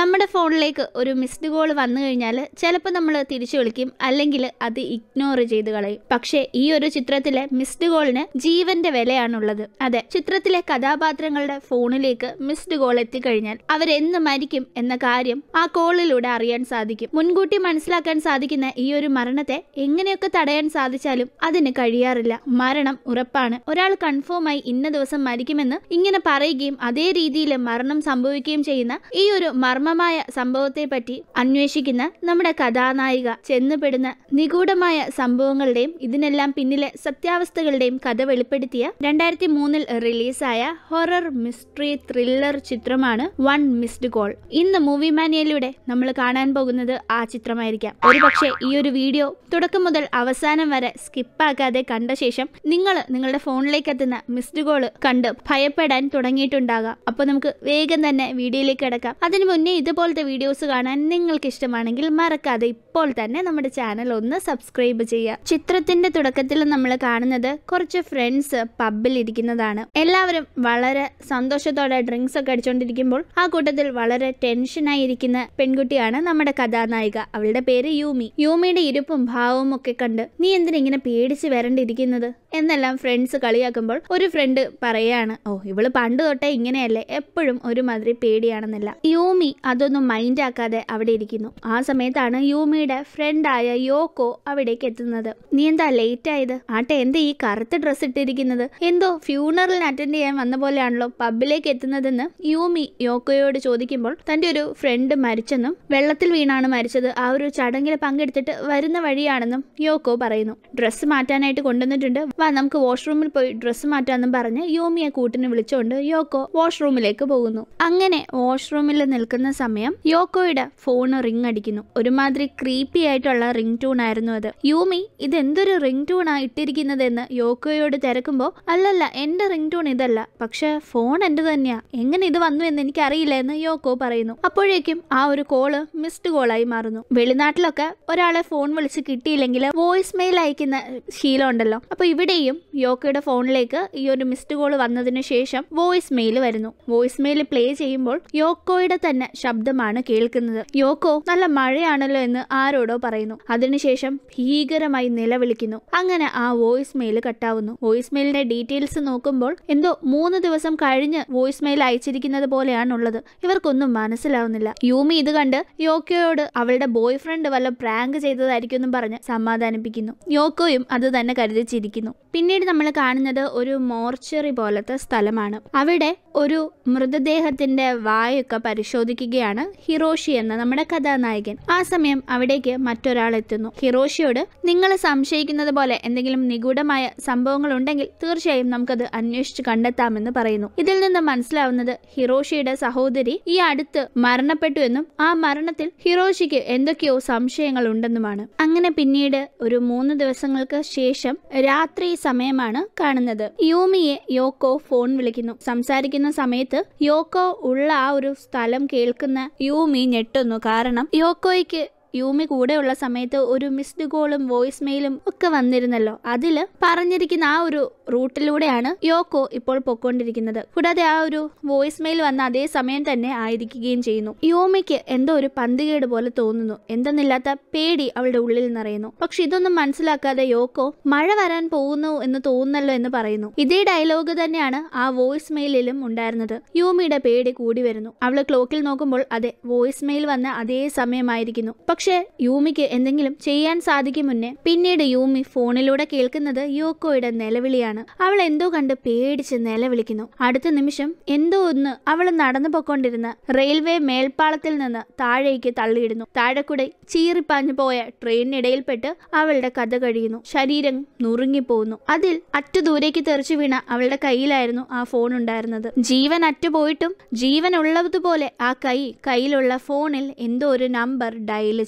നമ്മുടെ ഫോണിലേക്ക് ഒരു മിസ്ഡ് കോൾ വന്നു കഴിഞ്ഞാൽ ചിലപ്പോൾ നമ്മൾ തിരിച്ചു വിളിക്കും അല്ലെങ്കിൽ അത് ഇഗ്നോർ ചെയ്ത് കളയും പക്ഷേ ഈ ഒരു ചിത്രത്തിലെ മിസ്ഡ് കോളിന് ജീവന്റെ വിലയാണുള്ളത് അതെ ചിത്രത്തിലെ കഥാപാത്രങ്ങളുടെ ഫോണിലേക്ക് മിസ്ഡ് കോൾ എത്തിക്കഴിഞ്ഞാൽ അവരെന്ന് മരിക്കും എന്ന കാര്യം ആ കോളിലൂടെ അറിയാൻ സാധിക്കും മുൻകൂട്ടി മനസ്സിലാക്കാൻ സാധിക്കുന്ന ഈ ഒരു മരണത്തെ എങ്ങനെയൊക്കെ തടയാൻ സാധിച്ചാലും അതിന് കഴിയാറില്ല മരണം ഉറപ്പാണ് ഒരാൾ കൺഫേം ആയി ഇന്ന ദിവസം മരിക്കുമെന്ന് ഇങ്ങനെ പറയുകയും അതേ രീതിയിൽ മരണം സംഭവിക്കുകയും ചെയ്യുന്ന ഈ ഒരു മർമ്മമായ സംഭവത്തെ പറ്റി അന്വേഷിക്കുന്ന നമ്മുടെ കഥാനായിക ചെന്നുപെടുന്ന നിഗൂഢമായ സംഭവങ്ങളുടെയും ഇതിനെല്ലാം പിന്നിലെ സത്യാവസ്ഥകളുടെയും കഥ വെളിപ്പെടുത്തിയ രണ്ടായിരത്തി മൂന്നിൽ റിലീസായ ഹൊറർ മിസ്റ്ററി ത്രില്ലർ ചിത്രമാണ് വൺ മിസ്ഡ് കോൾ ഇന്ന് മൂവി മാനിയയിലൂടെ നമ്മൾ കാണാൻ പോകുന്നത് ആ ചിത്രമായിരിക്കാം ഒരുപക്ഷെ ഈ ഒരു വീഡിയോ തുടക്കം മുതൽ അവസാനം വരെ സ്കിപ്പാക്കാതെ കണ്ട ശേഷം നിങ്ങൾ നിങ്ങളുടെ ഫോണിലേക്ക് എത്തുന്ന മിസ്ഡ് കോൾ കണ്ട് ഭയപ്പെടാൻ തുടങ്ങിയിട്ടുണ്ടാകാം അപ്പൊ നമുക്ക് വേഗം തന്നെ വീഡിയോയിലേക്ക് കിടക്കാം അതിനു മുന്നേ ഇതുപോലത്തെ വീഡിയോസ് കാണാൻ നിങ്ങൾക്ക് ഇഷ്ടമാണെങ്കിൽ മറക്കാതെ ഇപ്പോൾ തന്നെ നമ്മുടെ ചാനൽ ഒന്ന് സബ്സ്ക്രൈബ് ചെയ്യുക ചിത്രത്തിന്റെ തുടക്കത്തിൽ നമ്മൾ കാണുന്നത് കുറച്ച് ഫ്രണ്ട്സ് പബ്ബിൽ ഇരിക്കുന്നതാണ് എല്ലാവരും വളരെ സന്തോഷത്തോടെ ഡ്രിങ്ക്സ് ഒക്കെ അടിച്ചുകൊണ്ടിരിക്കുമ്പോൾ ആ കൂട്ടത്തിൽ വളരെ ടെൻഷനായി ഇരിക്കുന്ന പെൺകുട്ടിയാണ് നമ്മുടെ കഥാനായിക അവളുടെ പേര് യൂമി യൂമിയുടെ ഇരിപ്പും ഭാവവും ഒക്കെ കണ്ട് നീ എന്തിനാ ഇങ്ങനെ പേടിച്ച് വരണ്ടിരിക്കുന്നത് എന്നെല്ലാം ഫ്രണ്ട്സ് കളിയാക്കുമ്പോൾ ഒരു ഫ്രണ്ട് പറയാണ് ഓ ഇവള് പണ്ട് തൊട്ടേ ഇങ്ങനെയല്ലേ എപ്പോഴും ഒരുമാതിരി പേടിയാണെന്നല്ല യൂമി അതൊന്നും മൈൻഡ് ആക്കാതെ അവിടെ ഇരിക്കുന്നു ആ സമയത്താണ് യൂമിയുടെ ഫ്രണ്ടായ യോക്കോ അവിടേക്ക് എത്തുന്നത് നീ എന്താ ലേറ്റ് ആയത് ആട്ടെ എന്താ ഈ കറുത്ത ഡ്രസ്സ് ഇട്ടിരിക്കുന്നത് എന്തോ ഫ്യൂണറലിന് അറ്റൻഡ് ചെയ്യാൻ വന്ന പോലെയാണല്ലോ പബ്ബിലേക്ക് എത്തുന്നതെന്ന് യൂമി യോക്കോയോട് ചോദിക്കുമ്പോൾ തന്റെ ഒരു ഫ്രണ്ട് മരിച്ചെന്നും വെള്ളത്തിൽ വീണാണ് മരിച്ചത് ആ ഒരു ചടങ്ങിൽ പങ്കെടുത്തിട്ട് വരുന്ന വഴിയാണെന്നും യോക്കോ പറയുന്നു ഡ്രസ്സ് മാറ്റാനായിട്ട് കൊണ്ടുവന്നിട്ടുണ്ട് വാ നമുക്ക് വാഷ്റൂമിൽ പോയി ഡ്രസ്സ് മാറ്റാമെന്നും പറഞ്ഞ് യോമിയെ കൂട്ടിന് വിളിച്ചുകൊണ്ട് യോക്കോ വാഷ്റൂമിലേക്ക് പോകുന്നു അങ്ങനെ വാഷ്റൂമിൽ നിൽക്കുന്ന സമയം യോക്കോയുടെ ഫോൺ റിംഗ് അടിക്കുന്നു ഒരുമാതിരി ക്രീപ്പി ആയിട്ടുള്ള റിംഗ് ടൂൺ ആയിരുന്നു അത് യൂമി ഇത് എന്തൊരു റിംഗ് ടൂണാ ഇട്ടിരിക്കുന്നതെന്ന് യോക്കോയോട് തിരക്കുമ്പോൾ അല്ലല്ല എന്റെ റിംഗ് ടൂൺ ഇതല്ല പക്ഷെ ഫോൺ എന്റെ തന്നെയാ എങ്ങനെ ഇത് വന്നു എന്ന് എനിക്കറിയില്ല എന്ന് യോക്കോ പറയുന്നു അപ്പോഴേക്കും ആ ഒരു കോള് മിസ്ഡ് കോളായി മാറുന്നു വെളിനാട്ടിലൊക്കെ ഒരാളെ ഫോൺ വിളിച്ച് കിട്ടിയില്ലെങ്കിൽ വോയിസ് മെയിൽ അയക്കുന്ന ശീലം ഉണ്ടല്ലോ അപ്പൊ ഇവിടെയും യോക്കോയുടെ ഫോണിലേക്ക് ഈ ഒരു മിസ്ഡ് കോൾ വന്നതിന് ശേഷം വോയിസ് മെയിൽ വരുന്നു വോയിസ് മെയിൽ പ്ലേ ചെയ്യുമ്പോൾ യോക്കോയുടെ തന്നെ ശബ്ദമാണ് കേൾക്കുന്നത് യോക്കോ നല്ല മഴയാണല്ലോ എന്ന് ആരോടോ പറയുന്നു അതിനുശേഷം ഭീകരമായി നിലവിളിക്കുന്നു അങ്ങനെ ആ വോയിസ് മെയിൽ കട്ടാവുന്നു വോയിസ് മെയിലിന്റെ ഡീറ്റെയിൽസ് നോക്കുമ്പോൾ എന്തോ മൂന്ന് ദിവസം കഴിഞ്ഞ് വോയിസ് മെയിൽ അയച്ചിരിക്കുന്നത് പോലെയാണുള്ളത് ഇവർക്കൊന്നും മനസ്സിലാവുന്നില്ല യൂമി ഇത് കണ്ട് യോക്കോയോട് അവളുടെ ബോയ് ഫ്രണ്ട് വല്ല പ്രാങ്ക് ചെയ്തതായിരിക്കും എന്നും പറഞ്ഞ് സമാധാനിപ്പിക്കുന്നു യോക്കോയും അത് തന്നെ കരുതി ചിരിക്കുന്നു പിന്നീട് നമ്മൾ കാണുന്നത് ഒരു മോർച്ചറി പോലത്തെ സ്ഥലമാണ് അവിടെ ഒരു മൃതദേഹത്തിന്റെ വായൊക്കെ പരിശോധിക്കുകയാണ് ഹിറോഷി എന്ന നമ്മുടെ കഥാനായകൻ ആ സമയം അവിടേക്ക് മറ്റൊരാൾ എത്തുന്നു ഹിറോഷിയോട് നിങ്ങൾ സംശയിക്കുന്നത് പോലെ എന്തെങ്കിലും നിഗൂഢമായ സംഭവങ്ങൾ ഉണ്ടെങ്കിൽ തീർച്ചയായും നമുക്കത് അന്വേഷിച്ച് കണ്ടെത്താമെന്ന് പറയുന്നു ഇതിൽ നിന്ന് മനസ്സിലാവുന്നത് ഹിറോഷിയുടെ സഹോദരി ഈ അടുത്ത് മരണപ്പെട്ടു എന്നും ആ മരണത്തിൽ ഹിറോഷിക്ക് എന്തൊക്കെയോ സംശയങ്ങൾ ഉണ്ടെന്നുമാണ് അങ്ങനെ പിന്നീട് ഒരു മൂന്ന് ദിവസങ്ങൾക്ക് ശേഷം രാത്രി സമയമാണ് കാണുന്നത് യൂമിയെ യോക്കോ ഫോൺ വിളിക്കുന്നു സംസാരിക്കുന്ന സമയത്ത് യോക്കോ ഉള്ള ആ ഒരു സ്ഥലം കേൾക്കുന്ന യൂമി ഞെട്ടുന്നു കാരണം യോക്കോയ്ക്ക് യൂമി കൂടെയുള്ള സമയത്ത് ഒരു മിസ്ഡ് കോളും വോയിസ് മെയിലും ഒക്കെ വന്നിരുന്നല്ലോ അതിൽ പറഞ്ഞിരിക്കുന്ന ആ ഒരു റൂട്ടിലൂടെയാണ് യോക്കോ ഇപ്പോൾ പൊക്കോണ്ടിരിക്കുന്നത് കൂടാതെ ആ ഒരു വോയിസ് മെയിൽ വന്ന അതേ സമയം തന്നെ ആയിരിക്കുകയും ചെയ്യുന്നു യോമിക്ക് എന്തോ ഒരു പന്തികേട് പോലെ തോന്നുന്നു എന്തെന്നില്ലാത്ത പേടി അവളുടെ ഉള്ളിൽ നിറയുന്നു പക്ഷെ ഇതൊന്നും മനസ്സിലാക്കാതെ യോക്കോ മഴ വരാൻ പോകുന്നു എന്ന് തോന്നുന്നല്ലോ എന്ന് പറയുന്നു ഇതേ ഡയലോഗ് തന്നെയാണ് ആ വോയിസ് മെയിലിലും ഉണ്ടായിരുന്നത് യൂമിയുടെ പേടി കൂടി വരുന്നു അവള് ക്ലോക്കിൽ നോക്കുമ്പോൾ അതെ വോയിസ് മെയിൽ വന്ന അതേ സമയമായിരിക്കുന്നു പക്ഷെ യൂമിക്ക് എന്തെങ്കിലും ചെയ്യാൻ സാധിക്കും മുന്നേ പിന്നീട് യൂമി ഫോണിലൂടെ കേൾക്കുന്നത് യോക്കോയുടെ നിലവിളിയാണ് അവൾ എന്തോ കണ്ട് പേടിച്ച് നിലവിളിക്കുന്നു അടുത്ത നിമിഷം എന്തോ ഒന്ന് അവൾ നടന്നു പൊക്കൊണ്ടിരുന്ന റെയിൽവേ മേൽപ്പാളത്തിൽ നിന്ന് താഴേക്ക് തള്ളിയിടുന്നു താഴെക്കൂടെ ചീറിപ്പാഞ്ഞു പോയ ട്രെയിനിനിടയിൽപ്പെട്ട് അവളുടെ കഥ കഴിയുന്നു ശരീരം നുറുങ്ങിപ്പോകുന്നു അതിൽ അറ്റു ദൂരേക്ക് തെറിച്ചു വീണ അവളുടെ കയ്യിലായിരുന്നു ആ ഫോൺ ഉണ്ടായിരുന്നത് ജീവൻ അറ്റുപോയിട്ടും ജീവൻ ഉള്ളതുപോലെ ആ കൈ കയ്യിലുള്ള ഫോണിൽ എന്തോ ഒരു നമ്പർ ഡയൽ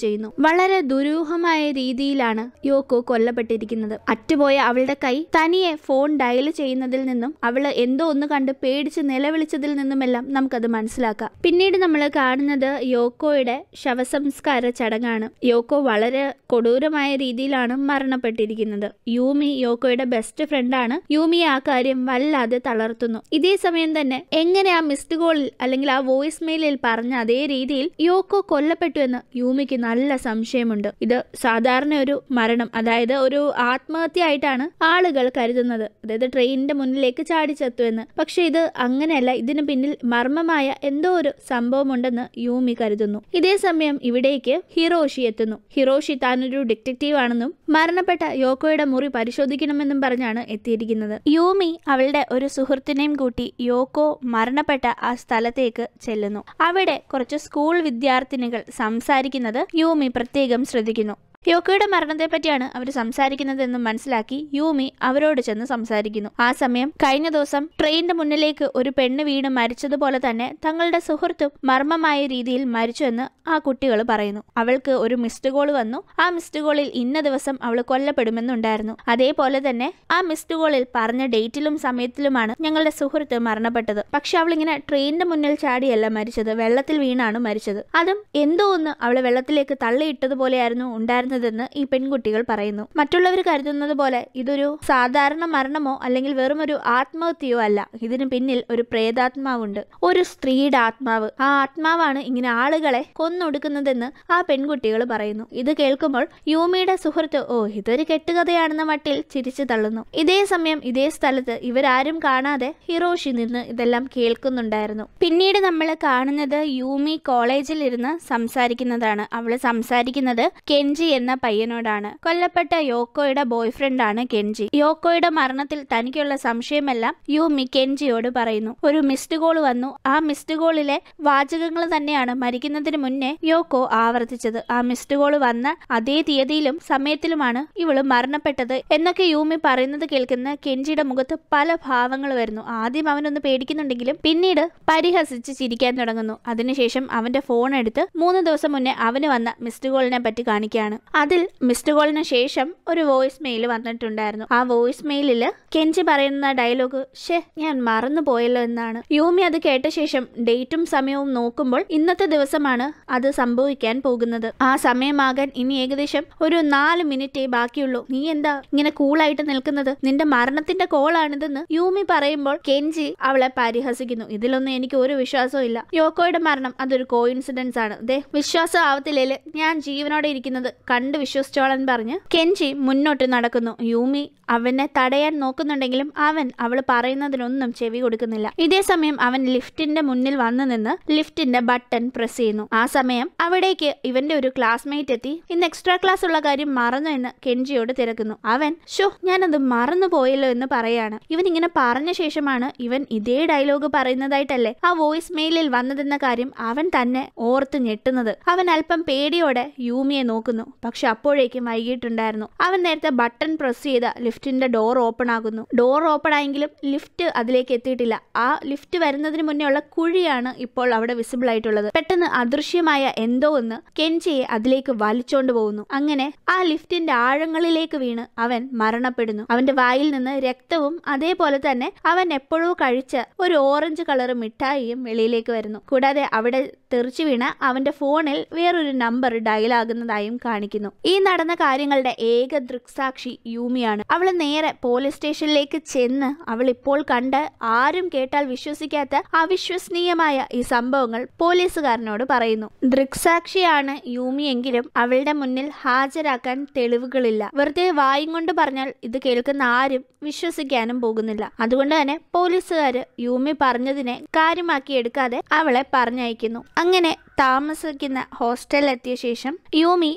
ചെയ്യുന്നു വളരെ ദുരൂഹമായ രീതിയിലാണ് യോക്കോ കൊല്ലപ്പെട്ടിരിക്കുന്നത് അറ്റുപോയ അവളുടെ കൈ തനിയെ ഫോൺ ഡയൽ ചെയ്യുന്നതിൽ നിന്നും അവള് എന്തോ ഒന്ന് കണ്ട് പേടിച്ച് നിലവിളിച്ചതിൽ നിന്നുമെല്ലാം നമുക്കത് മനസ്സിലാക്കാം പിന്നീട് നമ്മൾ കാണുന്നത് യോക്കോയുടെ ശവസംസ്കാര ചടങ്ങാണ് യോക്കോ വളരെ കൊടൂരമായ രീതിയിലാണ് മരണപ്പെട്ടിരിക്കുന്നത് യൂമി യോക്കോയുടെ ബെസ്റ്റ് ഫ്രണ്ടാണ് യൂമിയെ ആ കാര്യം വല്ലാതെ തളർത്തുന്നു ഇതേ സമയം തന്നെ എങ്ങനെ ആ മിസ്ഡ് കോളിൽ അല്ലെങ്കിൽ ആ വോയിസ് മെയിലിൽ പറഞ്ഞ അതേ രീതിയിൽ യോക്കോ കൊല്ലപ്പെട്ടു എന്ന് യൂമിക്ക് നല്ല സംശയമുണ്ട് ഇത് സാധാരണ ഒരു മരണം അതായത് ഒരു ആത്മഹത്യ ആയിട്ടാണ് ആളുകൾ കരുതുന്നത് അതായത് ട്രെയിനിന്റെ മുന്നിലേക്ക് ചാടിച്ചെത്തുമെന്ന് പക്ഷെ ഇത് അങ്ങനെയല്ല ഇതിന് പിന്നിൽ മർമ്മമായ എന്തോ ഒരു സംഭവമുണ്ടെന്ന് യൂമി കരുതുന്നു ഇതേ സമയം ഇവിടേക്ക് ഹിറോഷി എത്തുന്നു ഹിറോഷി താനൊരു ഡിറ്റക്റ്റീവ് ആണെന്നും മരണപ്പെട്ട യോക്കോയുടെ മുറി പരിശോധിക്കണമെന്നും പറഞ്ഞാണ് എത്തിയിരിക്കുന്നത് യൂമി അവളുടെ ഒരു സുഹൃത്തിനെയും കൂട്ടി യോക്കോ മരണപ്പെട്ട ആ സ്ഥലത്തേക്ക് ചെല്ലുന്നു അവിടെ കുറച്ച് സ്കൂൾ വിദ്യാർത്ഥിനികൾ സംസാരിക്കുന്നത് യൂമി പ്രത്യേകം ശ്രദ്ധിക്കുന്നു യോക്കോയുടെ മരണത്തെ പറ്റിയാണ് അവർ സംസാരിക്കുന്നതെന്നും മനസ്സിലാക്കി യൂമി അവരോട് ചെന്ന് സംസാരിക്കുന്നു ആ സമയം കഴിഞ്ഞ ദിവസം ട്രെയിനിന്റെ മുന്നിലേക്ക് ഒരു പെണ്ണ് വീണ് മരിച്ചതുപോലെ തന്നെ തങ്ങളുടെ സുഹൃത്തും മർമ്മമായ രീതിയിൽ മരിച്ചു എന്ന് ആ കുട്ടികൾ പറയുന്നു അവൾക്ക് ഒരു മിസ്ഡ് കോൾ വന്നു ആ മിസ്ഡ് കോളിൽ ഇന്ന ദിവസം അവൾ കൊല്ലപ്പെടുമെന്നുണ്ടായിരുന്നു അതേപോലെ തന്നെ ആ മിസ്ഡ് കോളിൽ പറഞ്ഞ ഡേറ്റിലും സമയത്തിലുമാണ് ഞങ്ങളുടെ സുഹൃത്ത് മരണപ്പെട്ടത് പക്ഷെ അവൾ ഇങ്ങനെ ട്രെയിനിന്റെ മുന്നിൽ ചാടിയല്ല മരിച്ചത് വെള്ളത്തിൽ വീണാണ് മരിച്ചത് അതും എന്തോ ഒന്ന് അവളെ വെള്ളത്തിലേക്ക് തള്ളിയിട്ടതുപോലെയായിരുന്നു ഉണ്ടായിരുന്നതെന്ന് ഈ പെൺകുട്ടികൾ പറയുന്നു മറ്റുള്ളവർ കരുതുന്നത് പോലെ ഇതൊരു സാധാരണ മരണമോ അല്ലെങ്കിൽ വെറും ഒരു ആത്മഹത്യയോ അല്ല ഇതിന് പിന്നിൽ ഒരു പ്രേതാത്മാവുണ്ട് ഒരു സ്ത്രീയുടെ ആത്മാവ് ആ ആത്മാവാണ് ഇങ്ങനെ ആളുകളെ കൊന്നൊടുക്കുന്നതെന്ന് ആ പെൺകുട്ടികൾ പറയുന്നു ഇത് കേൾക്കുമ്പോൾ യൂമിയുടെ സുഹൃത്ത് ഓ ഇതൊരു കെട്ടുകഥയാണെന്ന മട്ടിൽ ചിരിച്ചു തള്ളുന്നു ഇതേ സമയം ഇതേ സ്ഥലത്ത് ഇവരാരും കാണാതെ ഹിറോഷി നിന്ന് ഇതെല്ലാം കേൾക്കുന്നുണ്ടായിരുന്നു പിന്നീട് നമ്മൾ കാണുന്നത് യൂമി കോളേജിൽ ഇരുന്ന് സംസാരിക്കുന്നതാണ് അവള് സംസാരിക്കുന്നത് കെൻജി എന്ന പയ്യനോടാണ് കൊല്ലപ്പെട്ട യോക്കോയുടെ ബോയ്ഫ്രണ്ട് ആണ് കെൻജി യോക്കോയുടെ മരണത്തിൽ തനിക്കുള്ള സംശയമെല്ലാം യൂമി കെൻജിയോട് പറയുന്നു ഒരു മിസ്ഡ് കോൾ വന്നു ആ മിസ്ഡ് കോളിലെ വാചകങ്ങൾ തന്നെയാണ് മരിക്കുന്നതിന് മുന്നേ യോക്കോ ആവർത്തിച്ചത് ആ മിസ്ഡ് കോൾ വന്ന അതേ തീയതിയിലും സമയത്തിലുമാണ് ഇവള് മരണപ്പെട്ടത് എന്നൊക്കെ യൂമി പറയുന്നത് കേൾക്കുന്ന കെൻജിയുടെ മുഖത്ത് പല ഭാവങ്ങൾ വരുന്നു ആദ്യം അവനൊന്ന് പേടിക്കുന്നുണ്ടെങ്കിലും പിന്നീട് പരിഹസിച്ച് ചിരിക്കാൻ തുടങ്ങുന്നു അതിനുശേഷം അവന്റെ ഫോൺ എടുത്ത് മൂന്ന് ദിവസം മുന്നേ അവന് വന്ന മിസ്ഡ് കോളിനെ പറ്റി കാണിക്കുകയാണ് അതിൽ മിസ്ഡ് കോളിന് ശേഷം ഒരു വോയിസ് മെയിൽ വന്നിട്ടുണ്ടായിരുന്നു ആ വോയിസ് മെയിലിൽ കെഞ്ചി പറയുന്ന ഡയലോഗ് ഷേ ഞാൻ മറന്നു പോയല്ലോ എന്നാണ് യൂമി അത് കേട്ട ശേഷം ഡേറ്റും സമയവും നോക്കുമ്പോൾ ഇന്നത്തെ ദിവസമാണ് അത് സംഭവിക്കാൻ പോകുന്നത് ആ സമയമാകാൻ ഇനി ഏകദേശം ഒരു നാല് മിനിറ്റേ ബാക്കിയുള്ളൂ നീ എന്താ ഇങ്ങനെ കൂളായിട്ട് നിൽക്കുന്നത് നിന്റെ മരണത്തിന്റെ കോളാണിതെന്ന് യൂമി പറയുമ്പോൾ കെഞ്ചി അവളെ പരിഹസിക്കുന്നു ഇതിലൊന്നും എനിക്ക് ഒരു വിശ്വാസവും ഇല്ല യോക്കോയുടെ മരണം അതൊരു കോയിൻസിഡൻസ് ആണ് ദേ വിശ്വാസം ആവത്തില്ലേല് ഞാൻ ജീവനോടെ ഇരിക്കുന്നത് കണ്ട് വിശ്വസിച്ചോളാൻ പറഞ്ഞ് കെഞ്ചി മുന്നോട്ട് നടക്കുന്നു യൂമി അവനെ തടയാൻ നോക്കുന്നുണ്ടെങ്കിലും അവൻ അവൾ പറയുന്നതിനൊന്നും ചെവി കൊടുക്കുന്നില്ല ഇതേ സമയം അവൻ ലിഫ്റ്റിന്റെ മുന്നിൽ വന്നു നിന്ന് ലിഫ്റ്റിന്റെ ബട്ടൺ പ്രസ് ചെയ്യുന്നു ആ സമയം അവിടേക്ക് ഇവന്റെ ഒരു ക്ലാസ്മേറ്റ് എത്തി ഇന്ന് എക്സ്ട്രാ ക്ലാസ് ഉള്ള കാര്യം മറന്നു എന്ന് കെഞ്ചിയോട് തിരക്കുന്നു അവൻ ഷോ ഞാനത് മറന്നു പോയല്ലോ എന്ന് പറയാണ് ഇവൻ ഇങ്ങനെ പറഞ്ഞ ശേഷമാണ് ഇവൻ ഇതേ ഡയലോഗ് പറയുന്നതായിട്ടല്ലേ ആ വോയിസ് മെയിലിൽ വന്നതെന്ന കാര്യം അവൻ തന്നെ ഓർത്ത് ഞെട്ടുന്നത് അവൻ അല്പം പേടിയോടെ യൂമിയെ നോക്കുന്നു പക്ഷെ അപ്പോഴേക്കും വൈകിട്ടുണ്ടായിരുന്നു അവൻ നേരത്തെ ബട്ടൺ പ്രസ് ചെയ്ത ലിഫ്റ്റിന്റെ ഡോർ ഓപ്പൺ ആകുന്നു ഡോർ ഓപ്പൺ ആയെങ്കിലും ലിഫ്റ്റ് അതിലേക്ക് എത്തിയിട്ടില്ല ആ ലിഫ്റ്റ് വരുന്നതിന് മുന്നേ ഉള്ള കുഴിയാണ് ഇപ്പോൾ അവിടെ വിസിബിൾ ആയിട്ടുള്ളത് പെട്ടെന്ന് അദൃശ്യമായ എന്തോ ഒന്ന് കെൻജിയെ അതിലേക്ക് വലിച്ചോണ്ട് പോകുന്നു അങ്ങനെ ആ ലിഫ്റ്റിന്റെ ആഴങ്ങളിലേക്ക് വീണ് അവൻ മരണപ്പെടുന്നു അവന്റെ വായിൽ നിന്ന് രക്തവും അതേപോലെ തന്നെ അവൻ എപ്പോഴോ കഴിച്ച ഒരു ഓറഞ്ച് കളർ മിഠായിയും വെളിയിലേക്ക് വരുന്നു കൂടാതെ അവിടെ തെറിച്ചു വീണ അവന്റെ ഫോണിൽ വേറൊരു നമ്പർ ഡയലാകുന്നതായും കാണിക്കുന്നു ഈ നടന്ന കാര്യങ്ങളുടെ ഏക ദൃക്സാക്ഷി യൂമിയാണ് അവൾ നേരെ പോലീസ് സ്റ്റേഷനിലേക്ക് ചെന്ന് അവൾ ഇപ്പോൾ കണ്ട് ആരും കേട്ടാൽ വിശ്വസിക്കാത്ത അവിശ്വസനീയമായ ഈ സംഭവങ്ങൾ പോലീസുകാരനോട് പറയുന്നു ദൃക്സാക്ഷിയാണ് യൂമി എങ്കിലും അവളുടെ മുന്നിൽ ഹാജരാക്കാൻ തെളിവുകളില്ല വെറുതെ വായും കൊണ്ട് പറഞ്ഞാൽ ഇത് കേൾക്കുന്ന ആരും വിശ്വസിക്കാനും പോകുന്നില്ല അതുകൊണ്ട് തന്നെ പോലീസുകാര് യൂമി പറഞ്ഞതിനെ കാര്യമാക്കി എടുക്കാതെ അവളെ പറഞ്ഞയക്കുന്നു അങ്ങനെ താമസിക്കുന്ന ഹോസ്റ്റലിൽ എത്തിയ ശേഷം യൂമി അവളുടെ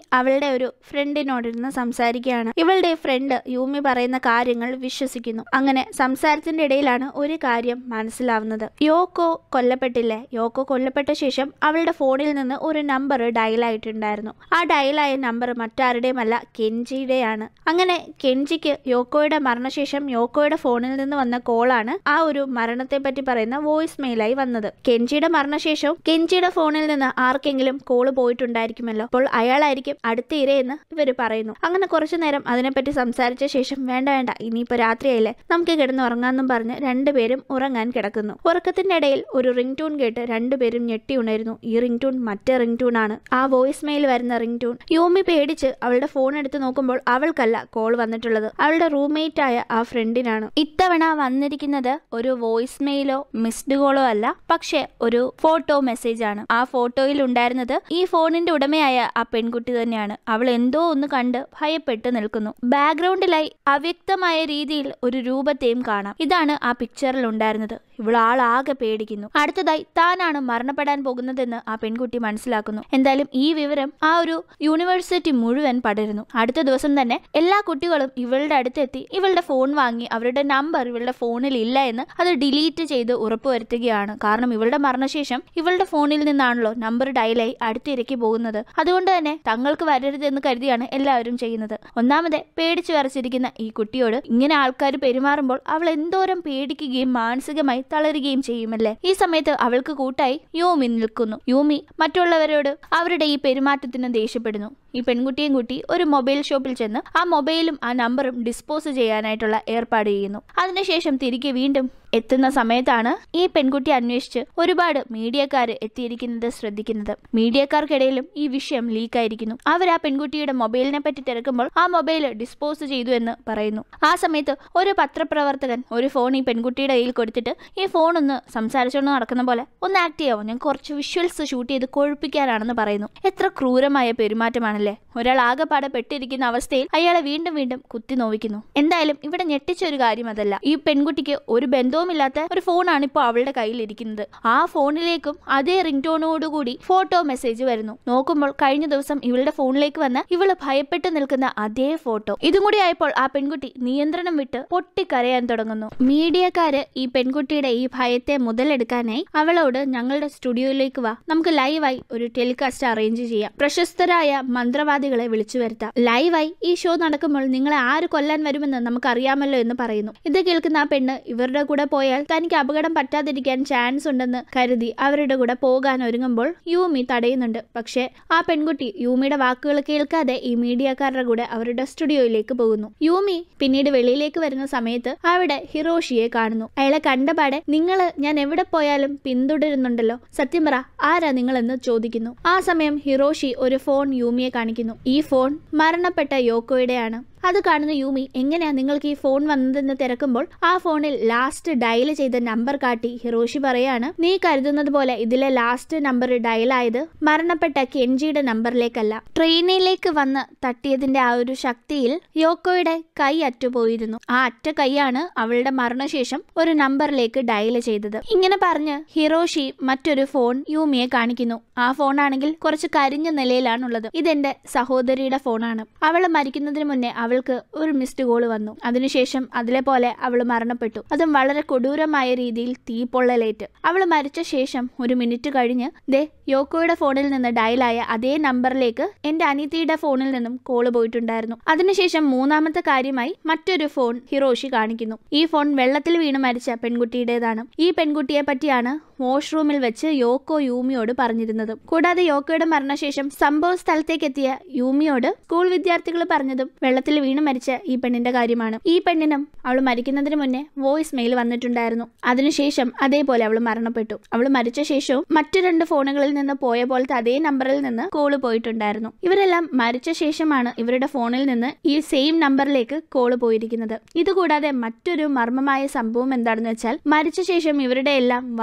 ഇവളുടെ ഒരു ഫ്രണ്ടിനോടിരുന്ന് സംസാരിക്കുകയാണ് ഇവളുടെ ഫ്രണ്ട് യൂമി പറയുന്ന കാര്യങ്ങൾ വിശ്വസിക്കുന്നു അങ്ങനെ സംസാരത്തിന്റെ ഇടയിലാണ് ഒരു കാര്യം മനസ്സിലാവുന്നത് യോക്കോ കൊല്ലപ്പെട്ടില്ലേ യോക്കോ കൊല്ലപ്പെട്ട ശേഷം അവളുടെ ഫോണിൽ നിന്ന് ഒരു നമ്പർ ഡയലായിട്ടുണ്ടായിരുന്നു ആ ഡയലായ നമ്പർ മറ്റാരുടെയുമല്ല കെൻജിയുടെയാണ് അങ്ങനെ കെൻജിക്ക് യോക്കോയുടെ മരണശേഷം യോക്കോയുടെ ഫോണിൽ നിന്ന് വന്ന കോളാണ് ആ ഒരു മരണത്തെ പറ്റി പറയുന്ന വോയിസ് മെയിലായി വന്നത് കെൻജിയുടെ മരണശേഷം കെൻജിയുടെ ഫോണിൽ നിന്ന് ആർക്കെങ്കിലും കോള് പോയിട്ടുണ്ടായിരിക്കുമല്ലോ അപ്പോൾ അയാളായിരിക്കും അടുത്ത ഇരയെന്ന് ഇവർ പറയുന്നു അങ്ങനെ കുറച്ചു നേരം അതിനെപ്പറ്റി സംസാരിച്ച ശേഷം വേണ്ട വേണ്ട ഇനിയിപ്പോ രാത്രിയായില്ലേ നമുക്ക് കിടന്ന് ഉറങ്ങാന്നും പറഞ്ഞ് രണ്ടുപേരും ഉറങ്ങാൻ കിടക്കുന്നു ഉറക്കത്തിന്റെ ഇടയിൽ ഒരു റിംഗ് ടൂൺ കേട്ട് രണ്ടുപേരും ഞെട്ടി ഉണരുന്നു ഈ റിംഗ് ടൂൺ മറ്റേ റിംഗ് ടൂൺ ആണ് ആ വോയിസ് മെയിൽ വരുന്ന റിംഗ് ടൂൺ യൂമി പേടിച്ച് അവളുടെ ഫോൺ എടുത്ത് നോക്കുമ്പോൾ അവൾക്കല്ല കോൾ വന്നിട്ടുള്ളത് അവളുടെ റൂംമേറ്റ് ആയ ആ ഫ്രണ്ടിനാണ് ഇത്തവണ വന്നിരിക്കുന്നത് ഒരു വോയിസ് മെയിലോ മിസ്ഡ് കോളോ അല്ല പക്ഷെ ഒരു ഫോട്ടോ മെസ്സേജ് ആണ് ആ ഫോട്ടോയിൽ ഉണ്ടായിരുന്നത് ഈ ഫോണിന്റെ ഉടമയായ ആ പെൺകുട്ടി തന്നെയാണ് അവൾ എന്തോ ഒന്ന് കണ്ട് ഭയപ്പെട്ട് നിൽക്കുന്നു ബാക്ക്ഗ്രൗണ്ടിലായി അവ്യക്തമായ രീതിയിൽ ഒരു രൂപത്തെയും കാണാം ഇതാണ് ആ പിക്ചറിൽ ഉണ്ടായിരുന്നത് ഇവൾ ആളാകെ പേടിക്കുന്നു അടുത്തതായി താനാണ് മരണപ്പെടാൻ പോകുന്നതെന്ന് ആ പെൺകുട്ടി മനസ്സിലാക്കുന്നു എന്തായാലും ഈ വിവരം ആ ഒരു യൂണിവേഴ്സിറ്റി മുഴുവൻ പടരുന്നു അടുത്ത ദിവസം തന്നെ എല്ലാ കുട്ടികളും ഇവളുടെ അടുത്തെത്തി ഇവളുടെ ഫോൺ വാങ്ങി അവരുടെ നമ്പർ ഇവളുടെ ഫോണിൽ ഇല്ല എന്ന് അത് ഡിലീറ്റ് ചെയ്ത് ഉറപ്പുവരുത്തുകയാണ് കാരണം ഇവളുടെ മരണശേഷം ഇവളുടെ ഫോണിൽ നിന്നാണല്ലോ നമ്പർ ഡയലായി അടുത്തിരക്കി പോകുന്നത് അതുകൊണ്ട് തന്നെ തങ്ങൾക്ക് വരരുതെന്ന് കരുതിയാണ് എല്ലാവരും ചെയ്യുന്നത് ഒന്നാമതെ പേടിച്ചു വരച്ചിരിക്കുന്ന ഈ കുട്ടിയോട് ഇങ്ങനെ ആൾക്കാർ പെരുമാറുമ്പോൾ അവൾ എന്തോരം പേടിക്കുകയും മാനസികമായി തളരുകയും ചെയ്യുമല്ലേ ഈ സമയത്ത് അവൾക്ക് കൂട്ടായി യൂമി നിൽക്കുന്നു യൂമി മറ്റുള്ളവരോട് അവരുടെ ഈ പെരുമാറ്റത്തിന് ദേഷ്യപ്പെടുന്നു ഈ പെൺകുട്ടിയും കുട്ടി ഒരു മൊബൈൽ ഷോപ്പിൽ ചെന്ന് ആ മൊബൈലും ആ നമ്പറും ഡിസ്പോസ് ചെയ്യാനായിട്ടുള്ള ഏർപ്പാട് ചെയ്യുന്നു അതിനുശേഷം തിരികെ വീണ്ടും എത്തുന്ന സമയത്താണ് ഈ പെൺകുട്ടി അന്വേഷിച്ച് ഒരുപാട് മീഡിയക്കാർ എത്തിയിരിക്കുന്നത് ശ്രദ്ധിക്കുന്നത് മീഡിയക്കാർക്കിടയിലും ഈ വിഷയം ലീക്കായിരിക്കുന്നു അവർ ആ പെൺകുട്ടിയുടെ മൊബൈലിനെ പറ്റി തിരക്കുമ്പോൾ ആ മൊബൈൽ ഡിസ്പോസ് ചെയ്തു എന്ന് പറയുന്നു ആ സമയത്ത് ഒരു പത്രപ്രവർത്തകൻ ഒരു ഫോൺ ഈ പെൺകുട്ടിയുടെ കയ്യിൽ കൊടുത്തിട്ട് ഈ ഫോൺ ഒന്ന് സംസാരിച്ചുകൊണ്ട് നടക്കുന്ന പോലെ ഒന്ന് ആക്ട് ചെയ്യാവോ ഞാൻ കുറച്ച് വിഷ്വൽസ് ഷൂട്ട് ചെയ്ത് കൊഴുപ്പിക്കാനാണെന്ന് പറയുന്നു എത്ര ക്രൂരമായ പെരുമാറ്റമാണല്ലേ ഒരാൾ ആകെപ്പാടെ പെട്ടിരിക്കുന്ന അവസ്ഥയിൽ അയാളെ വീണ്ടും വീണ്ടും കുത്തി നോവിക്കുന്നു എന്തായാലും ഇവിടെ ഞെട്ടിച്ച ഒരു കാര്യം അതല്ല ഈ പെൺകുട്ടിക്ക് ഒരു ബന്ധവുമില്ലാത്ത ഒരു ഫോണാണ് ഇപ്പോൾ അവളുടെ കയ്യിൽ ഇരിക്കുന്നത് ആ ഫോണിലേക്കും അതേ റിംഗ് ടോണോടുകൂടി ഫോട്ടോ മെസ്സേജ് വരുന്നു നോക്കുമ്പോൾ കഴിഞ്ഞ ദിവസം ഇവളുടെ ഫോണിലേക്ക് വന്ന് ഇവള് ഭയപ്പെട്ട് നിൽക്കുന്ന അതേ ഫോട്ടോ ഇതും കൂടി ആയപ്പോൾ ആ പെൺകുട്ടി നിയന്ത്രണം വിട്ട് പൊട്ടിക്കരയാൻ തുടങ്ങുന്നു മീഡിയക്കാര് ഈ പെൺകുട്ടിയുടെ ഈ ഭയത്തെ മുതലെടുക്കാനായി അവളോട് ഞങ്ങളുടെ സ്റ്റുഡിയോയിലേക്ക് വാ നമുക്ക് ലൈവായി ഒരു ടെലികാസ്റ്റ് അറേഞ്ച് ചെയ്യാം പ്രശസ്തരായ മന്ത്രവാദികളെ വിളിച്ചു വരുത്താം ലൈവായി ഈ ഷോ നടക്കുമ്പോൾ നിങ്ങളെ ആര് കൊല്ലാൻ വരുമെന്ന് നമുക്കറിയാമല്ലോ എന്ന് പറയുന്നു ഇത് കേൾക്കുന്ന ആ പെണ്ണ് ഇവരുടെ കൂടെ പോയാൽ തനിക്ക് അപകടം പറ്റാതിരിക്കാൻ ചാൻസ് ഉണ്ടെന്ന് കരുതി അവരുടെ കൂടെ പോകാൻ ഒരുങ്ങുമ്പോൾ യൂമി തടയുന്നുണ്ട് പക്ഷേ ആ പെൺകുട്ടി യൂമിയുടെ വാക്കുകൾ കേൾക്കാതെ ഈ മീഡിയക്കാരുടെ കൂടെ അവരുടെ സ്റ്റുഡിയോയിലേക്ക് പോകുന്നു യൂമി പിന്നീട് വെളിയിലേക്ക് വരുന്ന സമയത്ത് അവിടെ ഹിറോഷിയെ കാണുന്നു അയാളെ കണ്ടപാടെ നിങ്ങൾ ഞാൻ എവിടെ പോയാലും പിന്തുടരുന്നുണ്ടല്ലോ സത്യം പറ ആരാ നിങ്ങളെന്ന് ചോദിക്കുന്നു ആ സമയം ഹിറോഷി ഒരു ഫോൺ യൂമിയെ കാണിക്കുന്നു ഈ ഫോൺ മരണപ്പെട്ട യോക്കോയുടെയാണ് അത് കാണുന്ന യൂമി എങ്ങനെയാ നിങ്ങൾക്ക് ഈ ഫോൺ വന്നതെന്ന് തിരക്കുമ്പോൾ ആ ഫോണിൽ ലാസ്റ്റ് ഡയൽ ചെയ്ത നമ്പർ കാട്ടി ഹിറോഷി പറയാണ് നീ കരുതുന്നത് പോലെ ഇതിലെ ലാസ്റ്റ് നമ്പർ ഡയലായത് മരണപ്പെട്ട കെൻജിയുടെ നമ്പറിലേക്കല്ല ട്രെയിനിലേക്ക് വന്ന് തട്ടിയതിന്റെ ആ ഒരു ശക്തിയിൽ യോക്കോയുടെ കൈ അറ്റുപോയിരുന്നു ആ അറ്റ കൈയാണ് അവളുടെ മരണശേഷം ഒരു നമ്പറിലേക്ക് ഡയൽ ചെയ്തത് ഇങ്ങനെ പറഞ്ഞ് ഹിറോഷി മറ്റൊരു ഫോൺ യൂമിയെ കാണിക്കുന്നു ആ ഫോണാണെങ്കിൽ കുറച്ച് കരിഞ്ഞ നിലയിലാണുള്ളത് ഇതെന്റെ സഹോദരിയുടെ ഫോണാണ് അവൾ മരിക്കുന്നതിന് മുന്നേ അവൾക്ക് ഒരു മിസ്ഡ് കോൾ വന്നു അതിനുശേഷം അതിലെ പോലെ അവൾ മരണപ്പെട്ടു അതും വളരെ കൊടൂരമായ രീതിയിൽ തീപ്പൊള്ളലേറ്റ് അവൾ മരിച്ച ശേഷം ഒരു മിനിറ്റ് കഴിഞ്ഞ് ദേ യോക്കോയുടെ ഫോണിൽ നിന്ന് ഡയലായ അതേ നമ്പറിലേക്ക് എന്റെ അനിയത്തിയുടെ ഫോണിൽ നിന്നും കോള് പോയിട്ടുണ്ടായിരുന്നു അതിനുശേഷം മൂന്നാമത്തെ കാര്യമായി മറ്റൊരു ഫോൺ ഹിറോഷി കാണിക്കുന്നു ഈ ഫോൺ വെള്ളത്തിൽ വീണ് മരിച്ച പെൺകുട്ടിയുടേതാണ് ഈ പെൺകുട്ടിയെ പറ്റിയാണ് വാഷ്റൂമിൽ വെച്ച് യോക്കോ യൂമിയോട് പറഞ്ഞിരുന്നതും കൂടാതെ യോക്കോയുടെ മരണശേഷം സംഭവ സ്ഥലത്തേക്ക് എത്തിയ യൂമിയോട് സ്കൂൾ വിദ്യാർത്ഥികൾ പറഞ്ഞതും വെള്ളത്തിൽ വീണ് മരിച്ച ഈ പെണ്ണിന്റെ കാര്യമാണ് ഈ പെണ്ണിനും അവൾ മരിക്കുന്നതിന് മുന്നേ വോയിസ് മെയിൽ വന്നിട്ടുണ്ടായിരുന്നു അതിനുശേഷം അതേപോലെ അവൾ മരണപ്പെട്ടു അവൾ മരിച്ച ശേഷവും മറ്റു രണ്ട് ഫോണുകളിൽ നിന്ന് പോയ പോലത്തെ അതേ നമ്പറിൽ നിന്ന് കോള് പോയിട്ടുണ്ടായിരുന്നു ഇവരെല്ലാം മരിച്ച ശേഷമാണ് ഇവരുടെ ഫോണിൽ നിന്ന് ഈ സെയിം നമ്പറിലേക്ക് കോള് പോയിരിക്കുന്നത് ഇതുകൂടാതെ മറ്റൊരു മർമ്മമായ സംഭവം എന്താണെന്ന് വെച്ചാൽ മരിച്ച ശേഷം ഇവരുടെ എല്ലാം വായിൽ നിന്ന്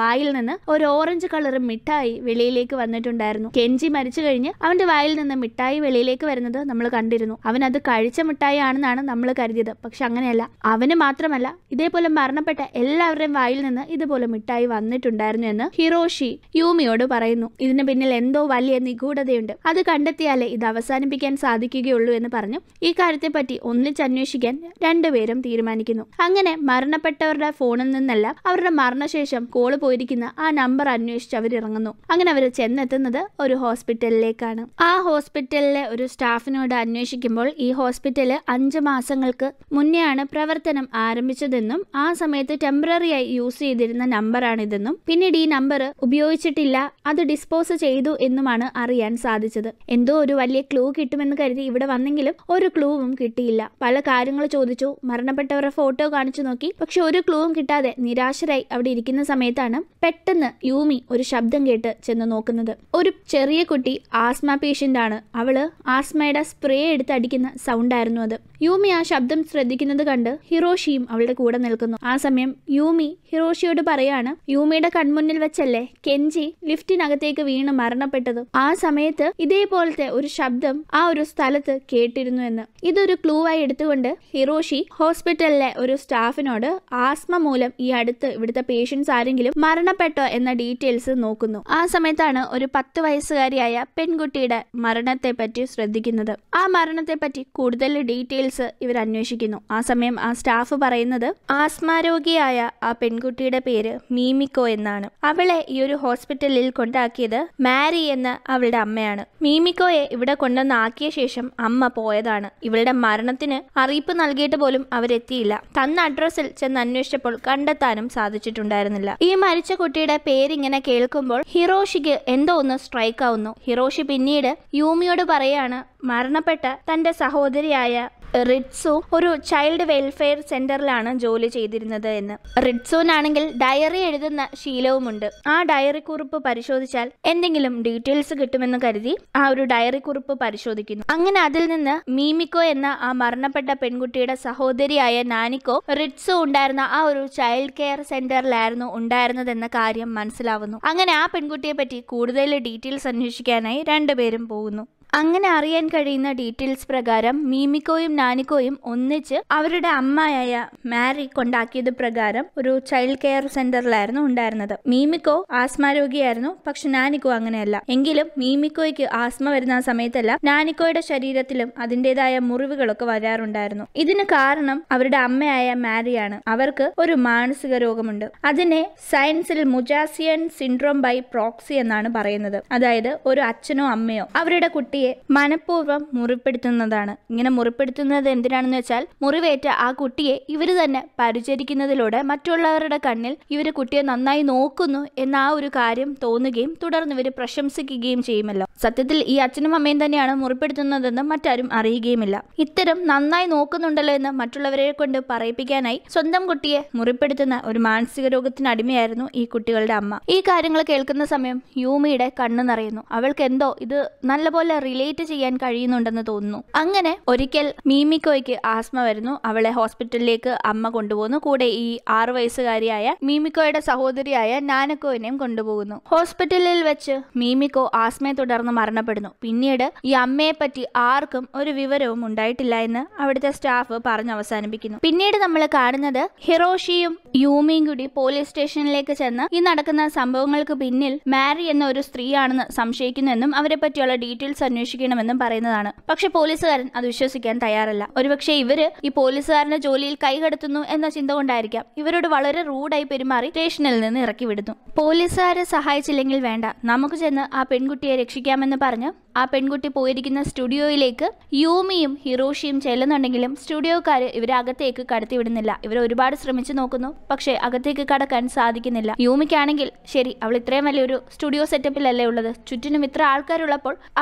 നിന്ന് ഒരു ഓറഞ്ച് കളർ മിഠായി വെളിയിലേക്ക് വന്നിട്ടുണ്ടായിരുന്നു കെഞ്ചി മരിച്ചു കഴിഞ്ഞ് അവന്റെ വായിൽ നിന്ന് മിഠായി വെളിയിലേക്ക് വരുന്നത് നമ്മൾ കണ്ടിരുന്നു അവൻ അത് കഴിച്ച മിഠായി ആണെന്നാണ് നമ്മൾ കരുതിയത് പക്ഷെ അങ്ങനെയല്ല അവന് മാത്രമല്ല ഇതേപോലെ മരണപ്പെട്ട എല്ലാവരുടെയും വായിൽ നിന്ന് ഇതുപോലെ മിഠായി വന്നിട്ടുണ്ടായിരുന്നു എന്ന് ഹിറോഷി യൂമിയോട് പറയുന്നു ഇതിന് പിന്നിൽ എന്തോ വലിയ നിഗൂഢതയുണ്ട് അത് കണ്ടെത്തിയാലേ ഇത് അവസാനിപ്പിക്കാൻ സാധിക്കുകയുള്ളൂ എന്ന് പറഞ്ഞു ഈ കാര്യത്തെപ്പറ്റി ഒന്നിച്ചന്വേഷിക്കാൻ രണ്ടുപേരും തീരുമാനിക്കുന്നു അങ്ങനെ മരണപ്പെട്ടവരുടെ ഫോണിൽ നിന്നല്ല അവരുടെ മരണശേഷം കോള് പോയിരിക്കുന്ന ആ നമ്പർ അന്വേഷിച്ച് അവർ ഇറങ്ങുന്നു അങ്ങനെ അവർ ചെന്നെത്തുന്നത് ഒരു ഹോസ്പിറ്റലിലേക്കാണ് ആ ഹോസ്പിറ്റലിലെ ഒരു സ്റ്റാഫിനോട് അന്വേഷിക്കുമ്പോൾ ഈ ഹോസ്പിറ്റല് അഞ്ച് മാസങ്ങൾക്ക് മുന്നെയാണ് പ്രവർത്തനം ആരംഭിച്ചതെന്നും ആ സമയത്ത് ടെമ്പററി ആയി യൂസ് ചെയ്തിരുന്ന നമ്പറാണിതെന്നും പിന്നീട് ഈ നമ്പർ ഉപയോഗിച്ചിട്ടില്ല അത് ഡിസ്പോസ് ചെയ്തു എന്നുമാണ് അറിയാൻ സാധിച്ചത് എന്തോ ഒരു വലിയ ക്ലൂ കിട്ടുമെന്ന് കരുതി ഇവിടെ വന്നെങ്കിലും ഒരു ക്ലൂവും കിട്ടിയില്ല പല കാര്യങ്ങൾ ചോദിച്ചു മരണപ്പെട്ടവരുടെ ഫോട്ടോ കാണിച്ചു നോക്കി പക്ഷെ ഒരു ക്ലൂവും കിട്ടാതെ നിരാശരായി അവിടെ ഇരിക്കുന്ന സമയത്താണ് പെട്ടെന്ന് യൂമി ഒരു ശബ്ദം കേട്ട് ചെന്ന് നോക്കുന്നത് ഒരു ചെറിയ കുട്ടി ആസ്മ പേഷ്യന്റ് ആണ് അവള് ആസ്മയുടെ സ്പ്രേ എടുത്ത് അടിക്കുന്ന സൗണ്ട് ആയിരുന്നു അത് യൂമി ആ ശബ്ദം ശ്രദ്ധിക്കുന്നത് കണ്ട് ഹിറോഷിയും അവളുടെ കൂടെ നിൽക്കുന്നു ആ സമയം യൂമി ഹിറോഷിയോട് പറയാണ് യൂമിയുടെ കൺമുന്നിൽ വെച്ചല്ലേ കെഞ്ചി ലിഫ്റ്റിനകത്തേക്ക് വീണ് മരണപ്പെട്ടത് ആ സമയത്ത് ഇതേപോലത്തെ ഒരു ശബ്ദം ആ ഒരു സ്ഥലത്ത് കേട്ടിരുന്നു എന്ന് ഇതൊരു ക്ലൂ ആയി എടുത്തുകൊണ്ട് ഹിറോഷി ഹോസ്പിറ്റലിലെ ഒരു സ്റ്റാഫിനോട് ആസ്മ മൂലം ഈ അടുത്ത് ഇവിടുത്തെ പേഷ്യൻസ് ആരെങ്കിലും മരണപ്പെട്ടോ എന്ന ഡീറ്റെയിൽസ് നോക്കുന്നു ആ സമയത്താണ് ഒരു പത്ത് വയസ്സുകാരിയായ പെൺകുട്ടിയുടെ മരണത്തെ പറ്റി ശ്രദ്ധിക്കുന്നത് ആ മരണത്തെ പറ്റി കൂടുതൽ ഡീറ്റെയിൽസ് ഇവർ അന്വേഷിക്കുന്നു ആ സമയം ആ സ്റ്റാഫ് പറയുന്നത് ആസ്മാരോഗിയായ ആ പെൺകുട്ടിയുടെ പേര് മീമിക്കോ എന്നാണ് അവളെ ഈ ഒരു ഹോസ്പിറ്റലിൽ കൊണ്ടാക്കിയത് മാരി എന്ന അവളുടെ അമ്മയാണ് മീമിക്കോയെ ഇവിടെ കൊണ്ടുവന്നാക്കിയ ശേഷം അമ്മ പോയതാണ് ഇവളുടെ മരണത്തിന് അറിയിപ്പ് നൽകിയിട്ട് പോലും അവരെത്തിയില്ല തന്ന അഡ്രസ്സിൽ ചെന്ന് അന്വേഷിച്ചപ്പോൾ കണ്ടെത്താനും സാധിച്ചിട്ടുണ്ടായിരുന്നില്ല ഈ മരിച്ച കുട്ടിയുടെ പേരിങ്ങനെ കേൾക്കുമ്പോൾ ഹിറോഷിക്ക് എന്തോ ഒന്ന് സ്ട്രൈക്ക് ആവുന്നു ഹിറോഷി പിന്നീട് യൂമിയോട് പറയാണ് മരണപ്പെട്ട തന്റെ സഹോദരിയായ റിറ്റ്സു ഒരു ചൈൽഡ് വെൽഫെയർ സെന്ററിലാണ് ജോലി ചെയ്തിരുന്നത് എന്ന് റിറ്റ്സുവിനാണെങ്കിൽ ഡയറി എഴുതുന്ന ശീലവുമുണ്ട് ആ ഡയറി കുറിപ്പ് പരിശോധിച്ചാൽ എന്തെങ്കിലും ഡീറ്റെയിൽസ് കിട്ടുമെന്ന് കരുതി ആ ഒരു ഡയറി കുറിപ്പ് പരിശോധിക്കുന്നു അങ്ങനെ അതിൽ നിന്ന് മീമിക്കോ എന്ന ആ മരണപ്പെട്ട പെൺകുട്ടിയുടെ സഹോദരിയായ നാനിക്കോ റിറ്റ്സു ഉണ്ടായിരുന്ന ആ ഒരു ചൈൽഡ് കെയർ സെന്ററിലായിരുന്നു ഉണ്ടായിരുന്നതെന്ന കാര്യം മനസ്സിലാവുന്നു അങ്ങനെ ആ പെൺകുട്ടിയെ പറ്റി കൂടുതൽ ഡീറ്റെയിൽസ് അന്വേഷിക്കാനായി രണ്ടുപേരും പോകുന്നു അങ്ങനെ അറിയാൻ കഴിയുന്ന ഡീറ്റെയിൽസ് പ്രകാരം മീമിക്കോയും നാനിക്കോയും ഒന്നിച്ച് അവരുടെ അമ്മയായ മാരി കൊണ്ടാക്കിയത് പ്രകാരം ഒരു ചൈൽഡ് കെയർ സെന്ററിലായിരുന്നു ഉണ്ടായിരുന്നത് മീമിക്കോ ആസ്മ രോഗിയായിരുന്നു പക്ഷെ നാനിക്കോ അങ്ങനെയല്ല എങ്കിലും മീമിക്കോയ്ക്ക് ആസ്മ വരുന്ന ആ സമയത്തെല്ലാം നാനിക്കോയുടെ ശരീരത്തിലും അതിൻ്റെതായ മുറിവുകളൊക്കെ വരാറുണ്ടായിരുന്നു ഇതിന് കാരണം അവരുടെ അമ്മയായ മാരിയാണ് അവർക്ക് ഒരു മാനസിക രോഗമുണ്ട് അതിനെ സയൻസിൽ മുജാസിയൻ സിൻഡ്രോം ബൈ പ്രോക്സി എന്നാണ് പറയുന്നത് അതായത് ഒരു അച്ഛനോ അമ്മയോ അവരുടെ കുട്ടിയെ മനഃപൂർവ്വം മുറിപ്പെടുത്തുന്നതാണ് ഇങ്ങനെ മുറിപ്പെടുത്തുന്നത് എന്തിനാണെന്ന് വെച്ചാൽ മുറിവേറ്റ ആ കുട്ടിയെ ഇവർ തന്നെ പരിചരിക്കുന്നതിലൂടെ മറ്റുള്ളവരുടെ കണ്ണിൽ ഇവർ കുട്ടിയെ നന്നായി നോക്കുന്നു എന്ന ആ ഒരു കാര്യം തോന്നുകയും തുടർന്ന് ഇവർ പ്രശംസിക്കുകയും ചെയ്യുമല്ലോ സത്യത്തിൽ ഈ അച്ഛനും അമ്മയും തന്നെയാണ് മുറിപ്പെടുത്തുന്നതെന്ന് മറ്റാരും അറിയുകയുമില്ല ഇത്തരം നന്നായി നോക്കുന്നുണ്ടല്ലോ എന്ന് മറ്റുള്ളവരെ കൊണ്ട് പറയിപ്പിക്കാനായി സ്വന്തം കുട്ടിയെ മുറിപ്പെടുത്തുന്ന ഒരു മാനസിക രോഗത്തിന് അടിമയായിരുന്നു ഈ കുട്ടികളുടെ അമ്മ ഈ കാര്യങ്ങൾ കേൾക്കുന്ന സമയം യൂമിയുടെ കണ്ണ് നിറയുന്നു അവൾക്ക് എന്തോ ഇത് നല്ലപോലെ റിലേറ്റ് ചെയ്യാൻ കഴിയുന്നുണ്ടെന്ന് തോന്നുന്നു അങ്ങനെ ഒരിക്കൽ മീമിക്കോയ്ക്ക് ആസ്മ വരുന്നു അവളെ ഹോസ്പിറ്റലിലേക്ക് അമ്മ കൊണ്ടുപോകുന്നു കൂടെ ഈ ആറു വയസ്സുകാരിയായ മീമിക്കോയുടെ സഹോദരിയായ നാനക്കോയിനെയും കൊണ്ടുപോകുന്നു ഹോസ്പിറ്റലിൽ വെച്ച് മീമിക്കോ ആസ്മയെ തുടർന്ന് മരണപ്പെടുന്നു പിന്നീട് ഈ അമ്മയെ പറ്റി ആർക്കും ഒരു വിവരവും ഉണ്ടായിട്ടില്ല എന്ന് അവിടുത്തെ സ്റ്റാഫ് പറഞ്ഞ് അവസാനിപ്പിക്കുന്നു പിന്നീട് നമ്മൾ കാണുന്നത് ഹിറോഷിയും യൂമിയും കൂടി പോലീസ് സ്റ്റേഷനിലേക്ക് ചെന്ന് ഈ നടക്കുന്ന സംഭവങ്ങൾക്ക് പിന്നിൽ മാരി എന്ന ഒരു സ്ത്രീയാണെന്ന് സംശയിക്കുന്നെന്നും അവരെ പറ്റിയുള്ള ഡീറ്റെയിൽസ് അന്വേഷിക്കണമെന്നും പറയുന്നതാണ് പക്ഷെ പോലീസുകാരൻ അത് വിശ്വസിക്കാൻ തയ്യാറല്ല ഒരുപക്ഷെ ഇവര് ഈ പോലീസുകാരന്റെ ജോലിയിൽ കൈകടത്തുന്നു എന്ന ചിന്ത കൊണ്ടായിരിക്കാം ഇവരോട് വളരെ റൂഡായി പെരുമാറി സ്റ്റേഷനിൽ നിന്ന് ഇറക്കി വിടുന്നു പോലീസുകാരെ സഹായിച്ചില്ലെങ്കിൽ വേണ്ട നമുക്ക് ചെന്ന് ആ പെൺകുട്ടിയെ രക്ഷിക്കാമെന്ന് പറഞ്ഞ് ആ പെൺകുട്ടി പോയിരിക്കുന്ന സ്റ്റുഡിയോയിലേക്ക് യൂമിയും ഹിറോഷിയും ചെല്ലുന്നുണ്ടെങ്കിലും സ്റ്റുഡിയോക്കാർ ഇവരെ അകത്തേക്ക് കടത്തിവിടുന്നില്ല ഇവർ ഒരുപാട് ശ്രമിച്ചു നോക്കുന്നു പക്ഷേ അകത്തേക്ക് കടക്കാൻ സാധിക്കുന്നില്ല യൂമിക്കാണെങ്കിൽ ശരി അവൾ ഇത്രയും വലിയൊരു സ്റ്റുഡിയോ സെറ്റപ്പിലല്ലേ ഉള്ളത് ചുറ്റിനും ഇത്ര ആൾക്കാരുള്ളപ്പോൾ അവളെ ആ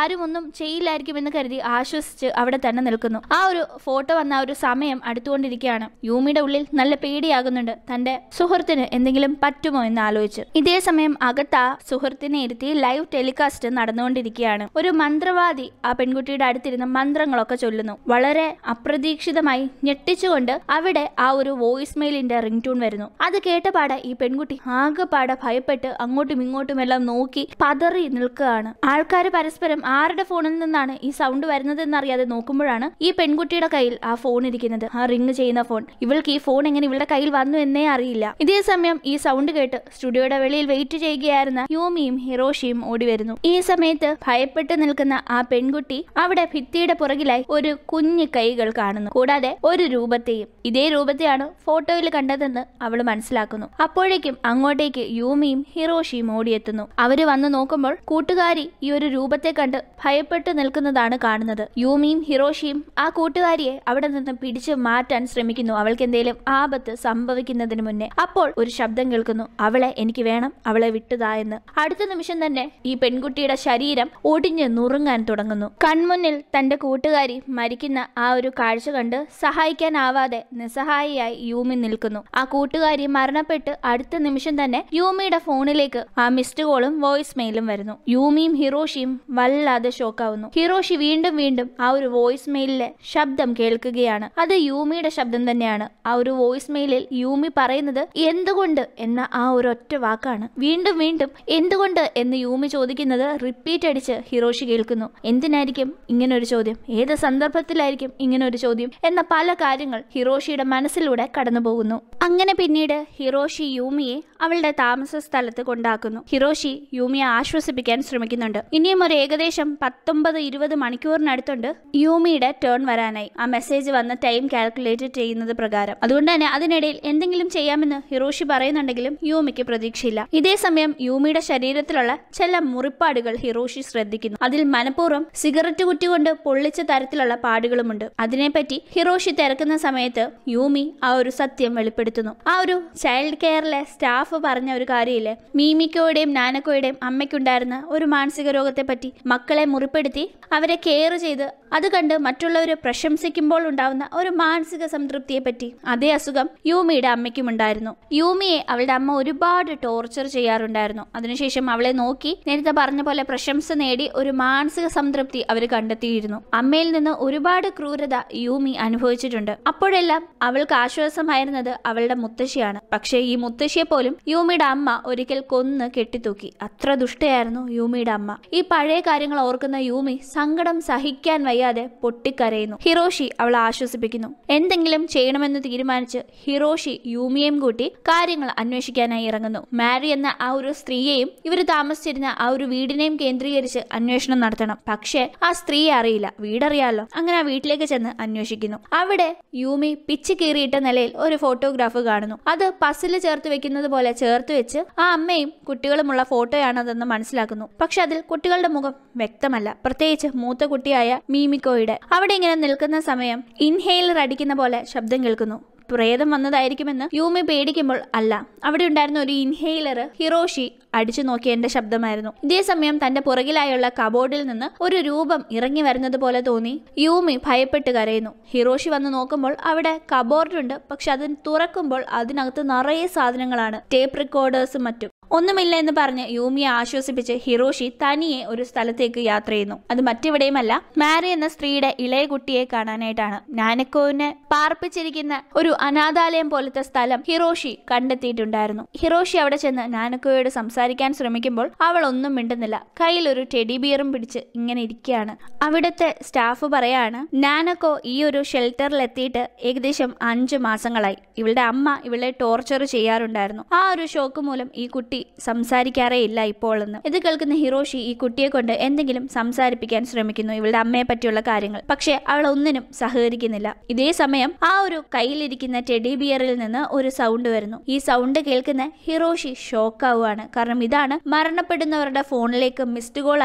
ആരും ഒന്നും ചെയ്യില്ലായിരിക്കുമെന്ന് കരുതി ആശ്വസിച്ച് അവിടെ തന്നെ നിൽക്കുന്നു ആ ഒരു ഫോട്ടോ വന്ന ആ ഒരു സമയം അടുത്തുകൊണ്ടിരിക്കുകയാണ് യൂമിയുടെ ഉള്ളിൽ നല്ല പേടിയാകുന്നുണ്ട് തന്റെ സുഹൃത്തിന് എന്തെങ്കിലും പറ്റുമോ എന്ന് ആലോചിച്ച് ഇതേ സമയം അകത്ത് ആ സുഹൃത്തിനെ ഇരുത്തി ലൈവ് ടെലികാസ്റ്റ് നടന്നുകൊണ്ടിരിക്കുകയാണ് ഒരു മന്ത്രവാദി ആ പെൺകുട്ടിയുടെ അടുത്തിരുന്ന് മന്ത്രങ്ങളൊക്കെ ചൊല്ലുന്നു വളരെ അപ്രതീക്ഷിതമായി ഞെട്ടിച്ചുകൊണ്ട് അവിടെ ആ ഒരു വോയിസ് മെയിലിന്റെ റിംഗ് ടൂൺ വരുന്നു അത് കേട്ടപാടെ ഈ പെൺകുട്ടി ആകെപ്പാടെ ഭയപ്പെട്ട് അങ്ങോട്ടും ഇങ്ങോട്ടും എല്ലാം നോക്കി പതറി നിൽക്കുകയാണ് ആൾക്കാർ പരസ്പരം ആരുടെ ഫോണിൽ നിന്നാണ് ഈ സൗണ്ട് വരുന്നതെന്നറിയാതെ നോക്കുമ്പോഴാണ് ഈ പെൺകുട്ടിയുടെ കയ്യിൽ ആ ഫോൺ ഇരിക്കുന്നത് ആ റിംഗ് ചെയ്യുന്ന ഫോൺ ഇവൾക്ക് ഈ ഫോൺ എങ്ങനെ ഇവളുടെ കയ്യിൽ വന്നു എന്നേ അറിയില്ല ഇതേ സമയം ഈ സൗണ്ട് കേട്ട് സ്റ്റുഡിയോയുടെ വെളിയിൽ വെയിറ്റ് ചെയ്യുകയായിരുന്ന യൂമിയും ഹിറോഷിയും ഓടി വരുന്നു ഈ സമയത്ത് ഭയപ്പെട്ട് നിൽക്കുന്ന ആ പെൺകുട്ടി അവിടെ ഭിത്തിയുടെ പുറകിലായി ഒരു കുഞ്ഞു കൈകൾ കാണുന്നു കൂടാതെ ഒരു രൂപത്തെയും ഇതേ രൂപത്തെയാണ് ഫോട്ടോയിൽ കണ്ടതെന്ന് അവൾ മനസ്സിലാക്കുന്നു അപ്പോഴേക്കും അങ്ങോട്ടേക്ക് യൂമിയും ഹിറോഷിയും ഓടിയെത്തുന്നു അവര് വന്ന് നോക്കുമ്പോൾ കൂട്ടുകാരി ഈ ഒരു രൂപത്തെ കണ്ട് ഭയപ്പെട്ട് നിൽക്കുന്നതാണ് കാണുന്നത് യൂമിയും ഹിറോഷിയും ആ കൂട്ടുകാരിയെ അവിടെ നിന്ന് പിടിച്ചു മാറ്റാൻ ശ്രമിക്കുന്നു അവൾക്ക് എന്തെങ്കിലും ആപത്ത് സംഭവിക്കുന്നതിന് മുന്നേ അപ്പോൾ ഒരു ശബ്ദം കേൾക്കുന്നു അവളെ എനിക്ക് വേണം അവളെ വിട്ടുതാ എന്ന് അടുത്ത നിമിഷം തന്നെ ഈ പെൺകുട്ടിയുടെ ശരീരം ഒടിഞ്ഞ് നുറുങ്ങാൻ തുടങ്ങുന്നു കൺമുന്നിൽ തന്റെ കൂട്ടുകാരി മരിക്കുന്ന ആ ഒരു കാഴ്ച കണ്ട് സഹായിക്കാനാവാതെ നിസ്സഹായിയായി യൂമി നിൽക്കുന്നു ആ കൂട്ടുകാരി മരണപ്പെട്ട് അടുത്ത നിമിഷം തന്നെ യൂമിയുടെ ഫോണിലേക്ക് ആ മിസ്ഡ് കോളും വോയിസ് മെയിലും വരുന്നു യൂമിയും ഹിറോഷിയും വല്ലാതെ ഷോക്കാവുന്നു ഹിറോഷി വീണ്ടും വീണ്ടും ആ ഒരു വോയിസ് മെയിലിലെ ശബ്ദം കേൾക്കുകയാണ് അത് യൂമിയുടെ ശബ്ദം തന്നെയാണ് ആ ഒരു വോയിസ് മെയിലിൽ യൂമി പറയുന്നത് എന്തുകൊണ്ട് എന്ന ആ ഒരു ഒറ്റ വാക്കാണ് വീണ്ടും വീണ്ടും എന്തുകൊണ്ട് എന്ന് യൂമി ചോദിക്കുന്നത് റിപ്പീറ്റ് അടിച്ച് ഹിറോഷി കേൾക്കുന്നു എന്തിനായിരിക്കും ഇങ്ങനെ ഒരു ചോദ്യം ഏത് സന്ദർഭത്തിലായിരിക്കും ഇങ്ങനെ ഒരു ചോദ്യം എന്ന പല കാര്യങ്ങൾ ഹിറോഷിയുടെ മനസ്സിലൂടെ കടന്നു പോകുന്നു അങ്ങനെ പിന്നീട് ഹിറോഷി യൂമിയെ അവളുടെ താമസ സ്ഥലത്ത് കൊണ്ടാക്കുന്നു ഹിറോഷി യൂമിയെ ആശ്വസിപ്പിക്കാൻ ശ്രമിക്കുന്നുണ്ട് ഇനിയും ഒരു ഏകദേശം പത്തൊമ്പത് ഇരുപത് മണിക്കൂറിനടുത്തുണ്ട് യൂമിയുടെ ടേൺ വരാനായി ആ മെസ്സേജ് വന്ന ടൈം കാൽക്കുലേറ്റ് ചെയ്യുന്നത് പ്രകാരം അതുകൊണ്ട് തന്നെ അതിനിടയിൽ എന്തെങ്കിലും ചെയ്യാമെന്ന് ഹിറോഷി പറയുന്നുണ്ടെങ്കിലും യൂമിക്ക് പ്രതീക്ഷയില്ല ഇതേ സമയം യൂമിയുടെ ശരീരത്തിലുള്ള ചില മുറിപ്പാടുകൾ ഹിറോഷി ശ്രദ്ധിക്കുന്നു അതിൽ മനഃപൂർവ്വം സിഗരറ്റ് കുറ്റി കൊണ്ട് പൊള്ളിച്ച തരത്തിലുള്ള പാടുകളുമുണ്ട് അതിനെപ്പറ്റി ഹിറോഷി തിരക്കുന്ന സമയത്ത് യൂമി ആ ഒരു സത്യം വെളിപ്പെടുത്തുന്നു ആ ഒരു ചൈൽഡ് കെയറിലെ സ്റ്റാഫ് പറഞ്ഞ ഒരു കാര്യമില്ലേ മീമിക്കോയുടെയും നാനക്കോയുടെയും അമ്മയ്ക്കുണ്ടായിരുന്ന ഒരു മാനസിക രോഗത്തെ പറ്റി മക്കളെ മുറിപ്പെടുത്തി അവരെ കെയർ ചെയ്ത് അത് കണ്ട് മറ്റുള്ളവർ പ്രശംസിക്കുമ്പോൾ ഉണ്ടാവുന്ന ഒരു മാനസിക സംതൃപ്തിയെ പറ്റി അതേ അസുഖം യൂമിയുടെ അമ്മയ്ക്കും ഉണ്ടായിരുന്നു യൂമിയെ അവളുടെ അമ്മ ഒരുപാട് ടോർച്ചർ ചെയ്യാറുണ്ടായിരുന്നു അതിനുശേഷം അവളെ നോക്കി നേരത്തെ പറഞ്ഞ പോലെ പ്രശംസ നേടി ഒരു മാനസിക സംതൃപ്തി അവർ കണ്ടെത്തിയിരുന്നു അമ്മയിൽ നിന്ന് ഒരുപാട് ക്രൂരത യൂമി അനുഭവിച്ചിട്ടുണ്ട് അപ്പോഴെല്ലാം അവൾക്ക് ആശ്വാസമായിരുന്നത് അവളുടെ മുത്തശ്ശിയാണ് പക്ഷേ ഈ മുത്തശ്ശിയെ പോലും യൂമിയുടെ അമ്മ ഒരിക്കൽ കൊന്ന് കെട്ടിത്തൂക്കി അത്ര ദുഷ്ടയായിരുന്നു യൂമിയുടെ അമ്മ ഈ പഴയ കാര്യങ്ങൾ ഓർക്കുന്ന യൂമി സങ്കടം സഹിക്കാൻ വയ്യാതെ പൊട്ടിക്കരയുന്നു ഹിറോഷി അവളെ ആശ്വസിപ്പിക്കുന്നു എന്തെങ്കിലും ചെയ്യണമെന്ന് തീരുമാനിച്ച് ഹിറോഷി യൂമിയെയും കൂട്ടി കാര്യങ്ങൾ അന്വേഷിക്കാനായി ഇറങ്ങുന്നു മാരി എന്ന ആ ഒരു സ്ത്രീയെയും ഇവർ താമസിച്ചിരുന്ന ആ ഒരു വീടിനെയും കേന്ദ്രീകരിച്ച് അന്വേഷണം നടത്തണം പക്ഷേ ആ സ്ത്രീയെ അറിയില്ല വീടറിയാലോ അങ്ങനെ ആ വീട്ടിലേക്ക് ചെന്ന് അന്വേഷിക്കുന്നു അവിടെ യൂമി പിച്ച് കീറിയിട്ട നിലയിൽ ഒരു ഫോട്ടോഗ്രാഫ് കാണുന്നു അത് പസില് ചേർത്ത് വെക്കുന്നത് പോലെ ചേർത്ത് വെച്ച് ആ അമ്മയും കുട്ടികളുമുള്ള ഫോട്ടോയാണതെന്ന് മനസ്സിലാക്കുന്നു പക്ഷെ അതിൽ കുട്ടികളുടെ മുഖം വ്യക്തമല്ല പ്രത്യേകിച്ച് മൂത്ത കുട്ടിയായ മീമിക്കോയുടെ അവിടെ ഇങ്ങനെ നിൽക്കുന്ന സമയം ഇൻഹെയിലർ അടിക്കുന്ന പോലെ ശബ്ദം കേൾക്കുന്നു പ്രേതം വന്നതായിരിക്കുമെന്ന് യൂമി പേടിക്കുമ്പോൾ അല്ല അവിടെ ഉണ്ടായിരുന്ന ഒരു ഇൻഹെയിലർ ഹിറോഷി അടിച്ചു നോക്കിയ എന്റെ ശബ്ദമായിരുന്നു ഇതേ സമയം തന്റെ പുറകിലായുള്ള കബോർഡിൽ നിന്ന് ഒരു രൂപം ഇറങ്ങി വരുന്നത് പോലെ തോന്നി യൂമി ഭയപ്പെട്ട് കരയുന്നു ഹിറോഷി വന്ന് നോക്കുമ്പോൾ അവിടെ കബോർഡുണ്ട് പക്ഷെ അത് തുറക്കുമ്പോൾ അതിനകത്ത് നിറയെ സാധനങ്ങളാണ് ടേപ്പ് റെക്കോർഡേഴ്സും മറ്റും ഒന്നുമില്ല എന്ന് പറഞ്ഞ് യൂമിയെ ആശ്വസിപ്പിച്ച് ഹിറോഷി തനിയെ ഒരു സ്ഥലത്തേക്ക് യാത്ര ചെയ്യുന്നു അത് മറ്റെവിടെയുമല്ല മാരി എന്ന സ്ത്രീയുടെ ഇളയ കുട്ടിയെ കാണാനായിട്ടാണ് നാനക്കോവിനെ പാർപ്പിച്ചിരിക്കുന്ന ഒരു അനാഥാലയം പോലത്തെ സ്ഥലം ഹിറോഷി കണ്ടെത്തിയിട്ടുണ്ടായിരുന്നു ഹിറോഷി അവിടെ ചെന്ന് നാനക്കോയോട് സംസാരിക്കാൻ ശ്രമിക്കുമ്പോൾ അവൾ ഒന്നും മിണ്ടുന്നില്ല കയ്യിൽ ഒരു ടെഡി ബിയറും പിടിച്ച് ഇങ്ങനെ ഇരിക്കുകയാണ് അവിടുത്തെ സ്റ്റാഫ് പറയാണ് നാനക്കോ ഈ ഒരു ഷെൽട്ടറിൽ എത്തിയിട്ട് ഏകദേശം അഞ്ചു മാസങ്ങളായി ഇവളുടെ അമ്മ ഇവളെ ടോർച്ചർ ചെയ്യാറുണ്ടായിരുന്നു ആ ഒരു ഷോക്ക് മൂലം ഈ കുട്ടി സംസാരിക്കാറേ ഇല്ല ഇപ്പോൾ എന്ന് ഇത് കേൾക്കുന്ന ഹിറോഷി ഈ കുട്ടിയെ കൊണ്ട് എന്തെങ്കിലും സംസാരിപ്പിക്കാൻ ശ്രമിക്കുന്നു ഇവളുടെ അമ്മയെ പറ്റിയുള്ള കാര്യങ്ങൾ പക്ഷെ അവൾ ഒന്നിനും സഹകരിക്കുന്നില്ല ഇതേ സമയം ആ ഒരു കയ്യിലിരിക്കുന്ന ടെഡി ബിയറിൽ നിന്ന് ഒരു സൗണ്ട് വരുന്നു ഈ സൗണ്ട് കേൾക്കുന്ന ഹിറോഷി ഷോക്കാവുകയാണ് കാരണം ഇതാണ് മരണപ്പെടുന്നവരുടെ ഫോണിലേക്ക് മിസ്ഡ് കോളായി